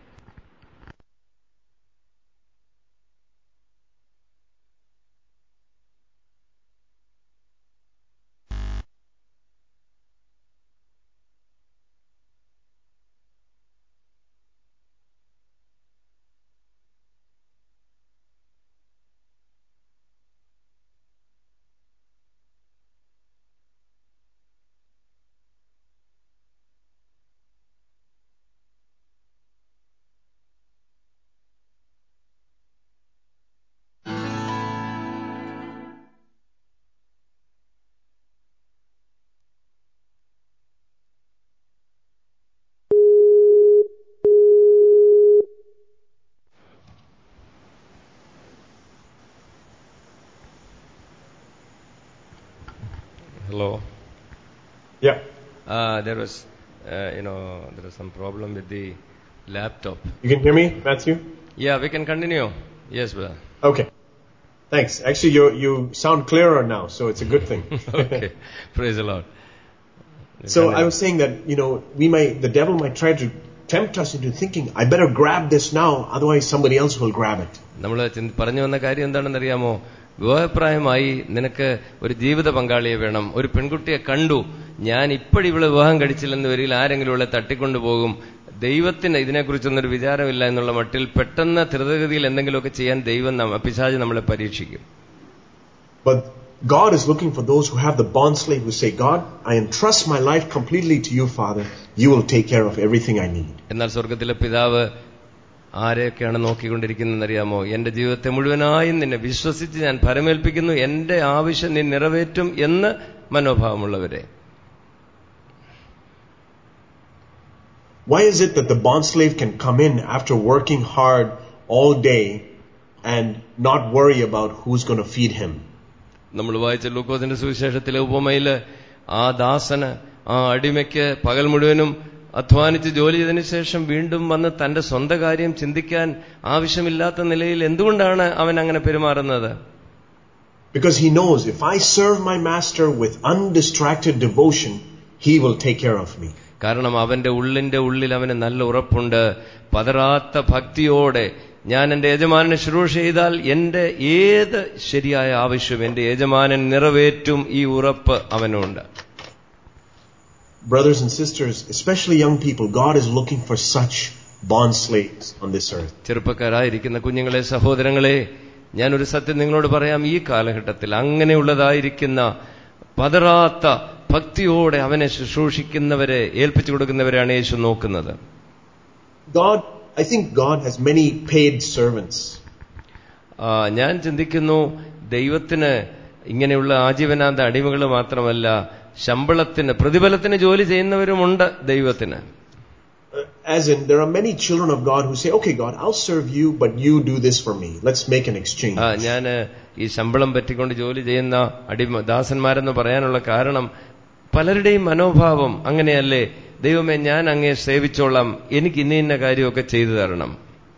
Hello. Yeah. Uh, there was, uh, you know, there was some problem with the laptop. You can hear me, Matthew? Yeah, we can continue. Yes, brother. Okay. Thanks. Actually, you you sound clearer now, so it's a good thing. okay. Praise the Lord. So I was saying that you know we might the devil might try to tempt us into thinking I better grab this now, otherwise somebody else will grab it. നമ്മൾ പറഞ്ഞു വന്ന കാര്യം എന്താണെന്നറിയാമോ വിവാഹപ്രായമായി നിനക്ക് ഒരു ജീവിത പങ്കാളിയെ വേണം ഒരു പെൺകുട്ടിയെ കണ്ടു ഞാൻ ഇപ്പോഴിവളെ വിവാഹം കഴിച്ചില്ലെന്ന് വരികിൽ ആരെങ്കിലും ഇവളെ തട്ടിക്കൊണ്ടുപോകും ദൈവത്തിന് ഇതിനെക്കുറിച്ചൊന്നൊരു വിചാരമില്ല എന്നുള്ള മട്ടിൽ പെട്ടെന്ന് ധൃതഗതിയിൽ എന്തെങ്കിലുമൊക്കെ ചെയ്യാൻ ദൈവം നമ്മ പിശാച് നമ്മളെ പരീക്ഷിക്കും But God is looking for those who have the bond slave who say, God, I entrust my life completely to you, Father. You will take care of everything I need. എന്നാൽ സ്വർഗത്തിലെ പിതാവ് ആരെയൊക്കെയാണ് നോക്കിക്കൊണ്ടിരിക്കുന്നതെന്നറിയാമോ എന്റെ ജീവിതത്തെ മുഴുവനായും നിന്നെ വിശ്വസിച്ച് ഞാൻ ഫലമേൽപ്പിക്കുന്നു എന്റെ ആവശ്യം നീ നിറവേറ്റും എന്ന് മനോഭാവമുള്ളവരെ Why is it that the bond slave can come in after working hard all day and not worry about who's going to feed him? നമ്മൾ വായിച്ച ലൂക്കോസിന്റെ സുവിശേഷത്തിലെ ഉപമയില് ആ ദാസന് ആ അടിമയ്ക്ക് പകൽ മുഴുവനും അധ്വാനിച്ച് ജോലി ചെയ്തതിനു ശേഷം വീണ്ടും വന്ന് തന്റെ സ്വന്തം കാര്യം ചിന്തിക്കാൻ ആവശ്യമില്ലാത്ത നിലയിൽ എന്തുകൊണ്ടാണ് അവൻ അങ്ങനെ പെരുമാറുന്നത് Because he knows if I serve my master with undistracted devotion, he will take care of me. കാരണം അവന്റെ ഉള്ളിന്റെ ഉള്ളിൽ അവന് നല്ല ഉറപ്പുണ്ട് പതറാത്ത ഭക്തിയോടെ ഞാൻ എന്റെ യജമാനനെ ശുശ്രൂഷ ചെയ്താൽ എന്റെ ഏത് ശരിയായ ആവശ്യം എന്റെ യജമാനൻ നിറവേറ്റും ഈ ഉറപ്പ് അവനുണ്ട് Brothers and sisters, especially young people, God is looking for such bond slaves on this earth. ചെറുപ്പക്കാരായിരിക്കുന്ന കുഞ്ഞുങ്ങളെ സഹോദരങ്ങളെ ഞാനൊരു സത്യം നിങ്ങളോട് പറയാം ഈ കാലഘട്ടത്തിൽ അങ്ങനെയുള്ളതായിരിക്കുന്ന പതറാത്ത ഭക്തിയോടെ അവനെ ശുശ്രൂഷിക്കുന്നവരെ ഏൽപ്പിച്ചു കൊടുക്കുന്നവരെയാണ് യേശു നോക്കുന്നത് God, I think God has many paid servants. ആ, ഞാൻ ചിന്തിക്കുന്നു ദൈവത്തിന് ഇങ്ങനെയുള്ള ആജീവനാന്ത അടിമകൾ മാത്രമല്ല ശമ്പളത്തിന് പ്രതിഫലത്തിന് ജോലി ചെയ്യുന്നവരുമുണ്ട് ദൈവത്തിന് Uh, As in, there are many children of God who say, okay, God, I'll serve you, but you do this for me. Let's make an exchange. ആ ഞാൻ ഈ ശമ്പളം പറ്റിക്കൊണ്ട് ജോലി ചെയ്യുന്ന അടിമ ദാസന്മാരെന്ന് പറയാനുള്ള കാരണം പലരുടെയും മനോഭാവം അങ്ങനെയല്ലേ ദൈവമേ ഞാൻ അങ്ങേ സേവിച്ചോളാം എനിക്ക് ഇന്ന ഇന്ന കാര്യമൊക്കെ ചെയ്തു തരണം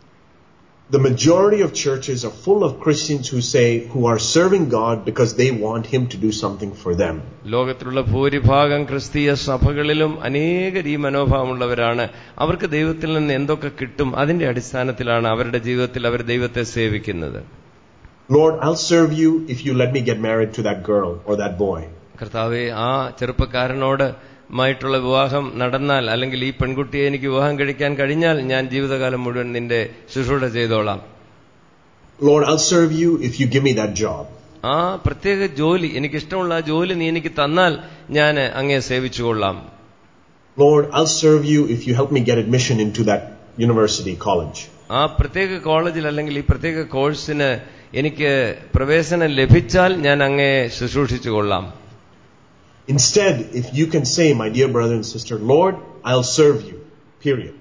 The majority of churches are full of Christians who say, who are serving God because they want Him to do something for them. ലോകത്തിലുള്ള ഭൂരിഭാഗം ക്രിസ്തീയ സഭകളിലും അനേകർ ഈ മനോഭാവമുള്ളവരാണ് അവർക്ക് ദൈവത്തിൽ നിന്ന് എന്തൊക്കെ കിട്ടും അതിന്റെ അടിസ്ഥാനത്തിലാണ് അവരുടെ ജീവിതത്തിൽ അവർ ദൈവത്തെ സേവിക്കുന്നത് Lord, I'll serve you if you let me get married to that girl or that boy. കർത്താവെ ആ ചെറുപ്പക്കാരനോട് മായിട്ടുള്ള വിവാഹം നടന്നാൽ അല്ലെങ്കിൽ ഈ പെൺകുട്ടിയെ എനിക്ക് വിവാഹം കഴിക്കാൻ കഴിഞ്ഞാൽ ഞാൻ ജീവിതകാലം മുഴുവൻ നിന്റെ ശുശ്രൂഷ ചെയ്തോളാം Lord, I'll serve you if you give me that job. ആ പ്രത്യേക ജോലി എനിക്കിഷ്ടമുള്ള ആ ജോലി നീ എനിക്ക് തന്നാൽ ഞാൻ അങ്ങേ സേവിച്ചുകൊള്ളാം Lord, I'll serve you if you help me get admission into that university, college. ആ പ്രത്യേക കോളേജിൽ അല്ലെങ്കിൽ ഈ പ്രത്യേക കോഴ്സിന് എനിക്ക് പ്രവേശനം ലഭിച്ചാൽ ഞാൻ അങ്ങേ ശുശ്രൂഷിച്ചു കൊള്ളാം Instead, if you can say, my dear brother and sister, Lord, I'll serve you, period.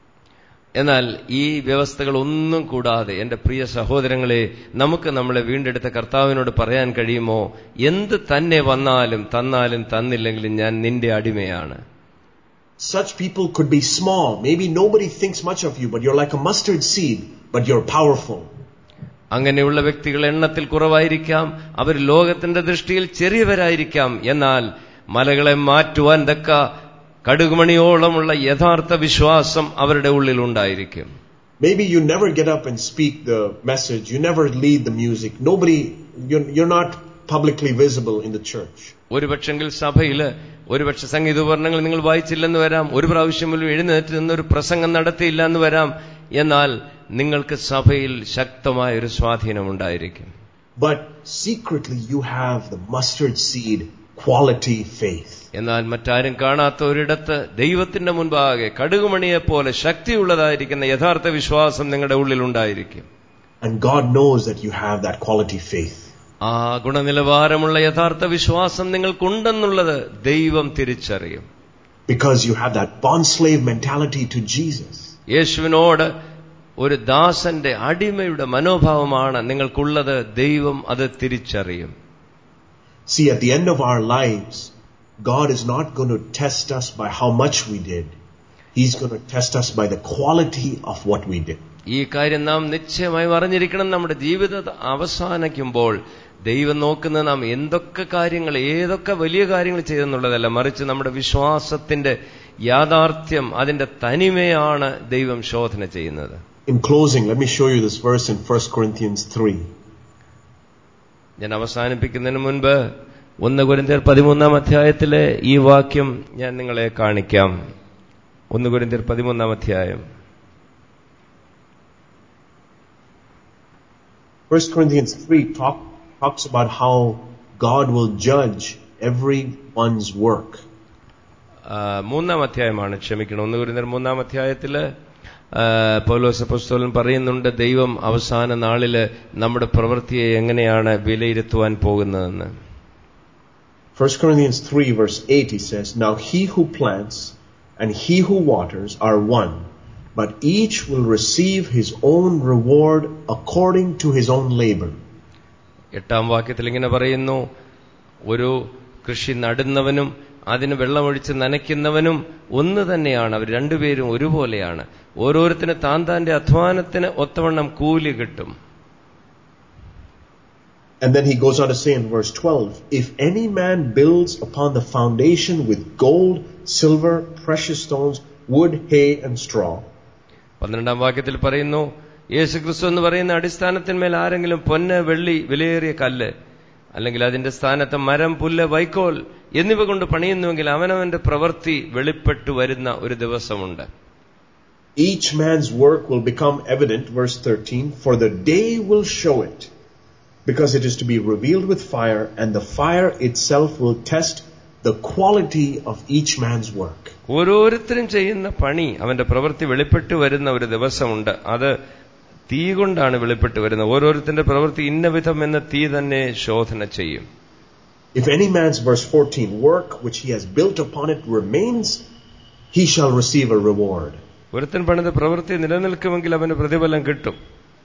എന്നാൽ ഈ വ്യവസ്ഥകൾ ഒന്നും കൂടാതെ എന്റെ പ്രിയ സഹോദരങ്ങളെ നമുക്ക് നമ്മളെ വീണ്ടെടുത്ത കർത്താവിനോട് പറയാൻ കഴിയുമോ എന്ത് തന്നെ വന്നാലും തന്നാലും തന്നില്ലെങ്കിലും ഞാൻ നിന്റെ അടിമയാണ് Such people could be small. Maybe nobody thinks much of you, but you're like a mustard seed, but you're powerful. അങ്ങനെയുള്ള വ്യക്തികൾ എണ്ണത്തിൽ കുറവായിരിക്കാം അവർ ലോകത്തിന്റെ ദൃഷ്ടിയിൽ ചെറിയവരായിരിക്കാം എന്നാൽ മലകളെ മാറ്റുവാൻ തക്ക കടുകുമണിയോളമുള്ള യഥാർത്ഥ വിശ്വാസം അവരുടെ ഉള്ളിൽ ഉണ്ടായിരിക്കും Maybe you never get up and speak the message. You never lead the music. Nobody, you're, you're not publicly visible in the church. ഒരുപക്ഷെങ്കിൽ സഭയിൽ ഒരുപക്ഷെ സംഗീതോപകരണങ്ങൾ നിങ്ങൾ വായിച്ചില്ലെന്ന് വരാം ഒരു പ്രാവശ്യം പോലും എഴുന്നേറ്റ് നിന്നൊരു പ്രസംഗം നടത്തിയില്ല എന്ന് വരാം എന്നാൽ നിങ്ങൾക്ക് സഭയിൽ ശക്തമായ ഒരു സ്വാധീനമുണ്ടായിരിക്കും But secretly you have the mustard seed quality faith. എന്നാൽ മറ്റാരും കാണാത്ത ഒരിടത്ത് ദൈവത്തിന്റെ മുൻപാകെ കടുകുമണിയെ പോലെ ശക്തിയുള്ളതായിരിക്കുന്ന യഥാർത്ഥ വിശ്വാസം നിങ്ങളുടെ ഉള്ളിൽ ഉണ്ടായിരിക്കും And God knows that you have that quality faith. ആ ഗുണനിലവാരമുള്ള യഥാർത്ഥ വിശ്വാസം നിങ്ങൾക്കുണ്ടെന്നുള്ളത് ദൈവം തിരിച്ചറിയും Because you have that bond slave mentality to Jesus. യേശുവിനോട് ഒരു ദാസന്റെ അടിമയുടെ മനോഭാവമാണ് നിങ്ങൾക്കുള്ളത് ദൈവം അത് തിരിച്ചറിയും See, at the end of our lives, God is not going to test us by how much we did. He's going to test us by the quality of what we did. ഈ കാര്യം നാം നിശ്ചയമായും അറിഞ്ഞിരിക്കണം നമ്മുടെ ജീവിത അവസാനിക്കുമ്പോൾ ദൈവം നോക്കുന്നത് നാം എന്തൊക്കെ കാര്യങ്ങൾ ഏതൊക്കെ വലിയ കാര്യങ്ങൾ ചെയ്തെന്നുള്ളതല്ല മറിച്ച് നമ്മുടെ വിശ്വാസത്തിന്റെ യാഥാർത്ഥ്യം അതിന്റെ തനിമയാണ് ദൈവം ശോധന ചെയ്യുന്നത് In closing, let me show you this verse in 1 Corinthians 3. ഞാൻ അവസാനിപ്പിക്കുന്നതിന് മുൻപ് ഒന്ന് കുരിന്തിയർ പതിമൂന്നാം അധ്യായത്തിലെ ഈ വാക്യം ഞാൻ നിങ്ങളെ കാണിക്കാം ഒന്ന് കുരിന്തിയർ പതിമൂന്നാം അധ്യായം 1 Corinthians 3 talk, talks about how God will judge everyone's work. ആ, മൂന്നാം അധ്യായമാണ് ക്ഷമിക്കണം ഒന്ന് കുരിന്തിയർ മൂന്നാം അധ്യായത്തില് ആ, പൗലോസ് അപ്പോസ്തലൻ പറയുന്നുണ്ട് ദൈവം അവസാന നാളില് നമ്മുടെ പ്രവൃത്തിയെ എങ്ങനെയാണ് വിലയിരുത്തുവാൻ പോകുന്നതെന്ന് 1 Corinthians 3 verse 8 he says, Now he who plants and he who waters are one, but each will receive his own reward according to his own labor. എട്ടാം വാക്യത്തിൽ ഇങ്ങനെ പറയുന്നു ഒരു കൃഷി നടുന്നവനും അതിന് വെള്ളമൊഴിച്ച് നനയ്ക്കുന്നവനും ഒന്ന് തന്നെയാണ് അവർ രണ്ടുപേരും ഒരുപോലെയാണ് ഓരോരുത്തരും താൻ താന്റെ അധ്വാനത്തിന് ഒത്തവണ്ണം കൂലി കിട്ടും And then he goes on to say in verse 12, If any man builds upon the foundation with gold, silver, precious stones, wood, hay, and straw, പന്ത്രണ്ടാം വാക്യത്തിൽ പറയുന്നു യേശുക്രിസ്തു എന്ന് പറയുന്ന അടിസ്ഥാനത്തിന്മേൽ ആരെങ്കിലും പൊന്ന് വെള്ളി വിലയേറിയ കല്ല് അല്ലെങ്കിൽ അതിന്റെ സ്ഥാനത്ത് മരം പുല്ല് വൈക്കോൽ എന്നിവ കൊണ്ട് പണിയുന്നുവെങ്കിൽ അവനവന്റെ പ്രവൃത്തി വെളിപ്പെട്ടു വരുന്ന ഒരു ദിവസമുണ്ട് Each man's work will become evident, verse 13, for the day will show it, because it is to be revealed with fire, and the fire itself will test the quality of each man's work. ഓരോരുത്തരും ചെയ്യുന്ന പണി അവന്റെ പ്രവൃത്തി വെളിപ്പെട്ട് വരുന്ന ഒരു ദിവസമുണ്ട് അത് തീ കൊണ്ടാണ് വെളിപ്പെട്ട് വരുന്നത് ഓരോരുത്തരുടെ പ്രവൃത്തി ഇന്ന വിധം എന്ന തീ തന്നെ ശോധന ചെയ്യും If any man's, verse 14, work which he has built upon it remains, he shall receive a reward. ഒരുത്തൻ പണിത പ്രവൃത്തി നിലനിൽക്കുമെങ്കിൽ അവന് പ്രതിഫലം കിട്ടും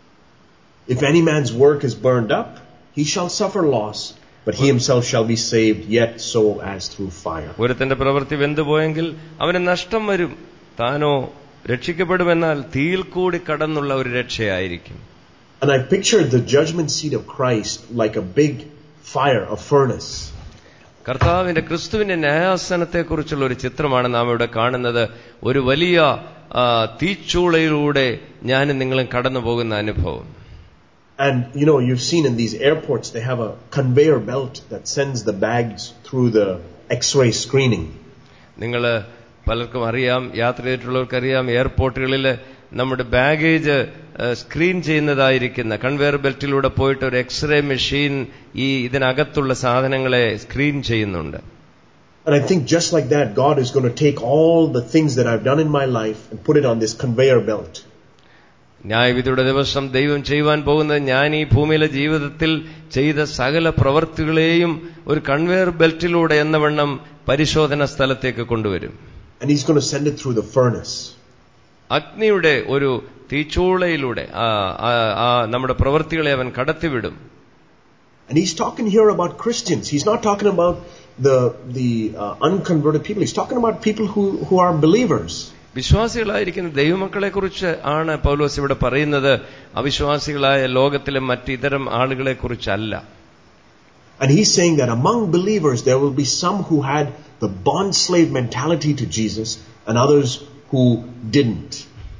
If any man's work is burned up, he shall suffer loss, but he himself shall be saved, yet so as through fire. ഒരുത്തന്റെ പ്രവൃത്തി വെന്തുപോയെങ്കിൽ അവന് നഷ്ടം വരും താനോ രക്ഷിക്കപ്പെടുമെന്നാൽ തീയിൽ കൂടി കടന്നുള്ള ഒരു രക്ഷയായിരിക്കും And I pictured the judgment seat of Christ like a big fire, a furnace. കർത്താവിന്റെ ക്രിസ്തുവിന്റെ ന്യായാസനത്തെക്കുറിച്ചുള്ള ഒരു ചിത്രമാണ് നാം ഇവിടെ കാണുന്നത് ഒരു വലിയ ആ, തീച്ചൂളയിലൂടെ ഞാനും നിങ്ങളും കടന്നു പോകുന്ന അനുഭവം And you know, you've seen in these airports, they have a conveyor belt that sends the bags through the X-ray screening. നിങ്ങൾ പലർക്കും അറിയാം യാത്ര ചെയ്തിട്ടുള്ളവർക്കറിയാം എയർപോർട്ടുകളിൽ നമ്മുടെ ബാഗേജ് സ്ക്രീൻ ചെയ്യുന്നതായിരിക്കുന്ന കൺവെയർ ബെൽറ്റിലൂടെ പോയിട്ട് ഒരു എക്സ്റേ മെഷീൻ ഈ ഇതിനകത്തുള്ള സാധനങ്ങളെ സ്ക്രീൻ ചെയ്യുന്നുണ്ട് And I think just like that, God is going to take all the things that I've done in my life and put it on this conveyor belt. ന്യായവിധിയുടെ ദിവസം ദൈവം ചെയ്യുവാൻ പോകുന്നത് ഞാൻ ഈ ഭൂമിയിലെ ജീവിതത്തിൽ ചെയ്ത സകല പ്രവൃത്തികളെയും ഒരു കൺവെയർ ബെൽറ്റിലൂടെ എന്ന വണ്ണം പരിശോധന സ്ഥലത്തേക്ക് കൊണ്ടുവരും And He's going to send it through the furnace. അഗ്നിയുടെ ഒരു തീച്ചൂളയിലൂടെ ആ- ആ- ആ നമ്മുടെ പ്രവൃത്തികളെ അവൻ കടത്തിവിടും And He's talking here about Christians. He's not talking about the, the uh, unconverted people. He's talking about people who, who are believers. വിശ്വാസികളായിരിക്കുന്ന ദൈവമക്കളെ കുറിച്ച് ആണ് പൗലോസ് ഇവിടെ പറയുന്നത് അവിശ്വാസികളായ ലോകത്തിലെ മറ്റിതരം ആളുകളെ കുറിച്ചല്ല And he's saying that among believers there will be some who had the bond slave mentality to Jesus and others who didn't.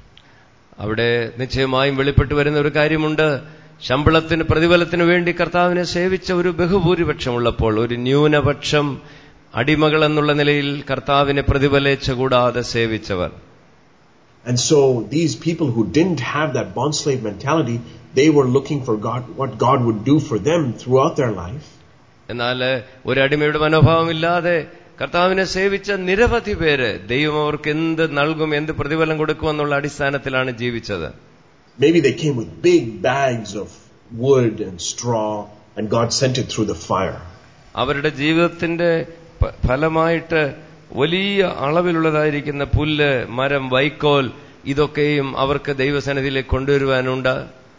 അവിടെ നിശ്ചയമായും വെളിപ്പെട്ടു വരുന്ന ഒരു കാര്യമുണ്ട് ശമ്പളത്തിന് പ്രതിഫലത്തിന് വേണ്ടി കർത്താവിനെ സേവിച്ച ഒരു ബഹുഭൂരിപക്ഷമുള്ളപ്പോൾ ഒരു ന്യൂനപക്ഷം അടിമകൾ എന്നുള്ള നിലയിൽ കർത്താവിനെ പ്രതിഫലേച്ച കൂടാതെ സേവിച്ചവർ And so these people who didn't have that bond slave mentality, they were looking for God, what God would do for them throughout their life. എന്നാൽ ഒരു അടിമയുടെ മനോഭാവമില്ലാതെ കർത്താവിനെ സേവിച്ച നിരവധി പേര് ദൈവം അവർക്ക് എന്ത് നൽകും എന്ത് പ്രതിഫലം കൊടുക്കുമെന്നുള്ള അടിസ്ഥാനത്തിലാണ് ജീവിച്ചത് Maybe they came with big bags of wood and straw and God sent it through the fire. അവരുടെ ജീവിതത്തിന്റെ പ- ഫലമായിട്ട് വലിയ അളവിലുള്ളതായിരിക്കുന്ന പുല്ല് മരം വൈക്കോൽ ഇതൊക്കെയും അവർക്ക് ദൈവസന്നിധിയിലേക്ക് കൊണ്ടുവരുവാനുണ്ട്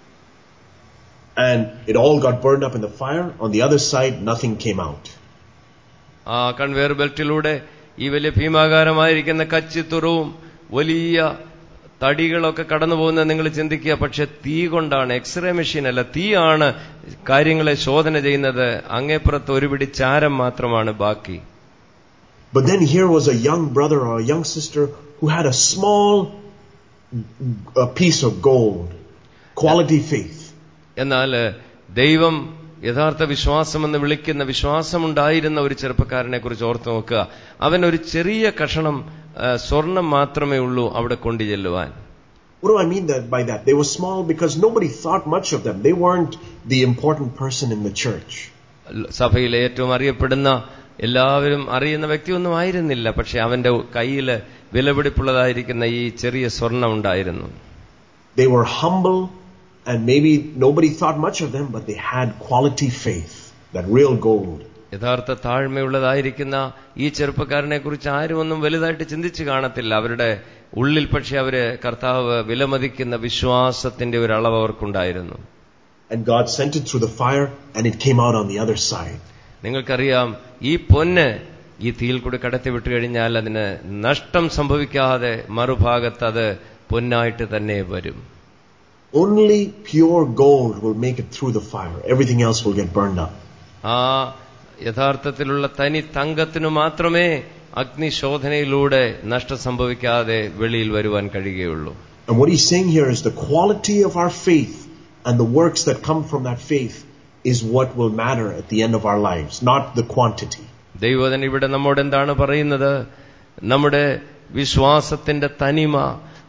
And it all got burned up in the fire. On the other side, nothing came out. ആ കൺവെയർ ബെൽറ്റിലൂടെ ഈ വലിയ ഭീമാകാരമായിരിക്കുന്ന കച്ചിത്തുറവും വലിയ തടികളൊക്കെ കടന്നു പോകുന്നത് നിങ്ങൾ ചിന്തിക്കുക പക്ഷെ തീ കൊണ്ടാണ് എക്സ്റേ മെഷീൻ അല്ല തീയാണ് കാര്യങ്ങളെ ശോധന ചെയ്യുന്നത് അങ്ങേപ്പുറത്ത് ഒരു പിടി ചാരം മാത്രമാണ് ബാക്കി But then here was a young brother or a young sister who had a small uh, piece of gold, quality faith. എന്നാൽ ദൈവം യഥാർത്ഥ വിശ്വാസമെന്ന് വിളിക്കുന്ന വിശ്വാസമുണ്ടായിരുന്ന ഒരു ചെറുപ്പക്കാരനെ കുറിച്ച് ഓർത്തു നോക്കുക അവൻ ഒരു ചെറിയ കഷണം ആ, സ്വർണം മാത്രമേ ഉള്ളൂ അവിടെ കൊണ്ടു ചെല്ലുവാൻ What do I mean that by that? They were small because nobody thought much of them. They weren't the important person in the church. സഭയിലെ ഏറ്റവും അറിയപ്പെടുന്ന എല്ലാവരും അറിയുന്ന വ്യക്തിയൊന്നും ആയിരുന്നില്ല പക്ഷെ അവന്റെ കയ്യിൽ വിലപിടിപ്പുള്ളതായിരിക്കുന്ന ഈ ചെറിയ സ്വർണം ഉണ്ടായിരുന്നു They were humble and maybe nobody thought much of them, but they had quality faith, that real gold. യഥാർത്ഥ താഴ്മയുള്ളതായിരിക്കുന്ന ഈ ചെറുപ്പക്കാരനെ കുറിച്ച് ആരും ഒന്നും വലുതായിട്ട് ചിന്തിച്ചു കാണത്തില്ല അവരുടെ ഉള്ളിൽ പക്ഷെ അവര് കർത്താവ് വിലമതിക്കുന്ന വിശ്വാസത്തിന്റെ ഒരു അളവ് അവർക്കുണ്ടായിരുന്നു And God sent it through the fire and it came out on the other side. നിങ്ങൾക്കറിയാം ഈ പൊന്ന് ഈ തീയിൽ കൂടി കടത്തി വിട്ടു കഴിഞ്ഞാൽ അതിന് നഷ്ടം സംഭവിക്കാതെ മറുഭാഗത്ത് അത് പൊന്നായിട്ട് തന്നെ വരും Only pure gold will make it through the fire. Everything else will get burned up. ആ യഥാർത്ഥത്തിലുള്ള തനി തങ്കത്തിനു മാത്രമേ അഗ്നിശോധനയിലൂടെ നഷ്ടം സംഭവിക്കാതെ വെളിയിൽ വരുവാൻ കഴിയുകയുള്ളൂ And what he's saying here is the quality of our faith and the works that come from that faith is what will matter at the end of our lives, not the quantity. ദൈവതൻ ഇവിടെ നമ്മോട് എന്താണ് പറയുന്നത് നമ്മുടെ വിശ്വാസത്തിന്റെ തനിമ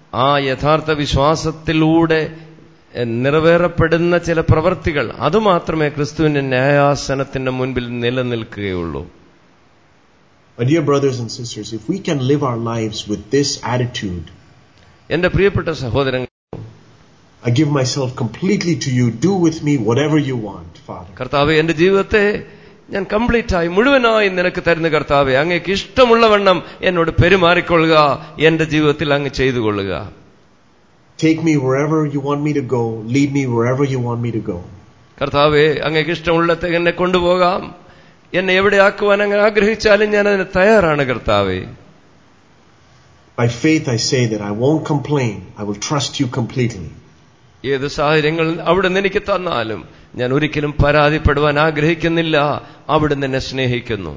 ആ യഥാർത്ഥ വിശ്വാസത്തിലൂടെ നിറവേറപ്പെടുന്ന ചില പ്രവർത്തികൾ അതുമാത്രമേ ക്രിസ്തുവിന്റെ ന്യായാസനത്തിന്റെ മുൻപിൽ നിലനിൽക്കുകയുള്ളൂ My dear brothers and sisters, if we can live our lives with this attitude, എന്റെ പ്രിയപ്പെട്ട സഹോദരങ്ങൾ I give myself completely to you. Do with me whatever you want, Father. കർത്താവ് എന്റെ ജീവിതത്തെ ഞാൻ കംപ്ലീറ്റ് ആയി മുഴുവനായി നിനക്ക് തരുന്ന കർത്താവെ അങ്ങേക്ക് ഇഷ്ടമുള്ളവണ്ണം എന്നോട് പെരുമാറിക്കൊള്ളുക എന്റെ ജീവിതത്തിൽ അങ്ങ് ചെയ്തു കൊള്ളുക Take me wherever you want me to go. Lead me wherever you want me to go. കർത്താവെ അങ്ങേക്ക് ഇഷ്ടമുള്ളത്തെ എന്നെ കൊണ്ടുപോകാം എന്നെ എവിടെ ആക്കുവാൻ അങ്ങ് ആഗ്രഹിച്ചാലും ഞാൻ അതിന് തയ്യാറാണ് കർത്താവെ By faith, I say that I won't complain. I will trust you completely. ഏത് സാഹചര്യങ്ങൾ അവിടുന്ന് എനിക്ക് തന്നാലും ഞാൻ ഒരിക്കലും പരാതിപ്പെടുവാൻ ആഗ്രഹിക്കുന്നില്ല അവിടുന്ന് എന്നെ സ്നേഹിക്കുന്നു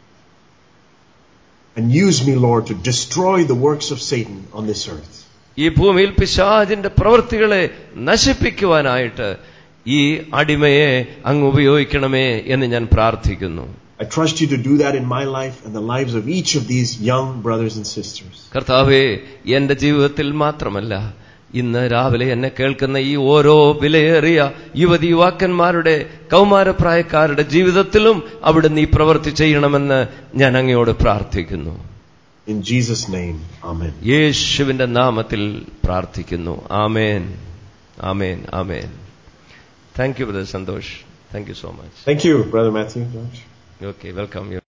And use me, Lord, to destroy the works of Satan on this earth. ഈ ഭൂമിയിൽ പിശാചിന്റെ പ്രവൃത്തികളെ നശിപ്പിക്കുവാനായിട്ട് ഈ അടിമയെ അങ്ങ് ഉപയോഗിക്കണമേ എന്ന് ഞാൻ പ്രാർത്ഥിക്കുന്നു I trust you to do that in my life and the lives of each of these young brothers and sisters. കർത്താവെ എന്റെ ജീവിതത്തിൽ മാത്രമല്ല ഇന്ന് രാവിലെ എന്നെ കേൾക്കുന്ന ഈ ഓരോ വിലയേറിയ യുവതി യുവാക്കന്മാരുടെ കൗമാരപ്രായക്കാരുടെ ജീവിതത്തിലും അവിടുന്ന് ഈ പ്രവൃത്തി ചെയ്യണമെന്ന് ഞാൻ അങ്ങയോട് പ്രാർത്ഥിക്കുന്നു In Jesus' name, Amen. യേശുവിന്റെ നാമത്തിൽ പ്രാർത്ഥിക്കുന്നു amen amen amen thank you brother Santhosh thank you so much Thank you, Brother Matthew. George. Okay welcome U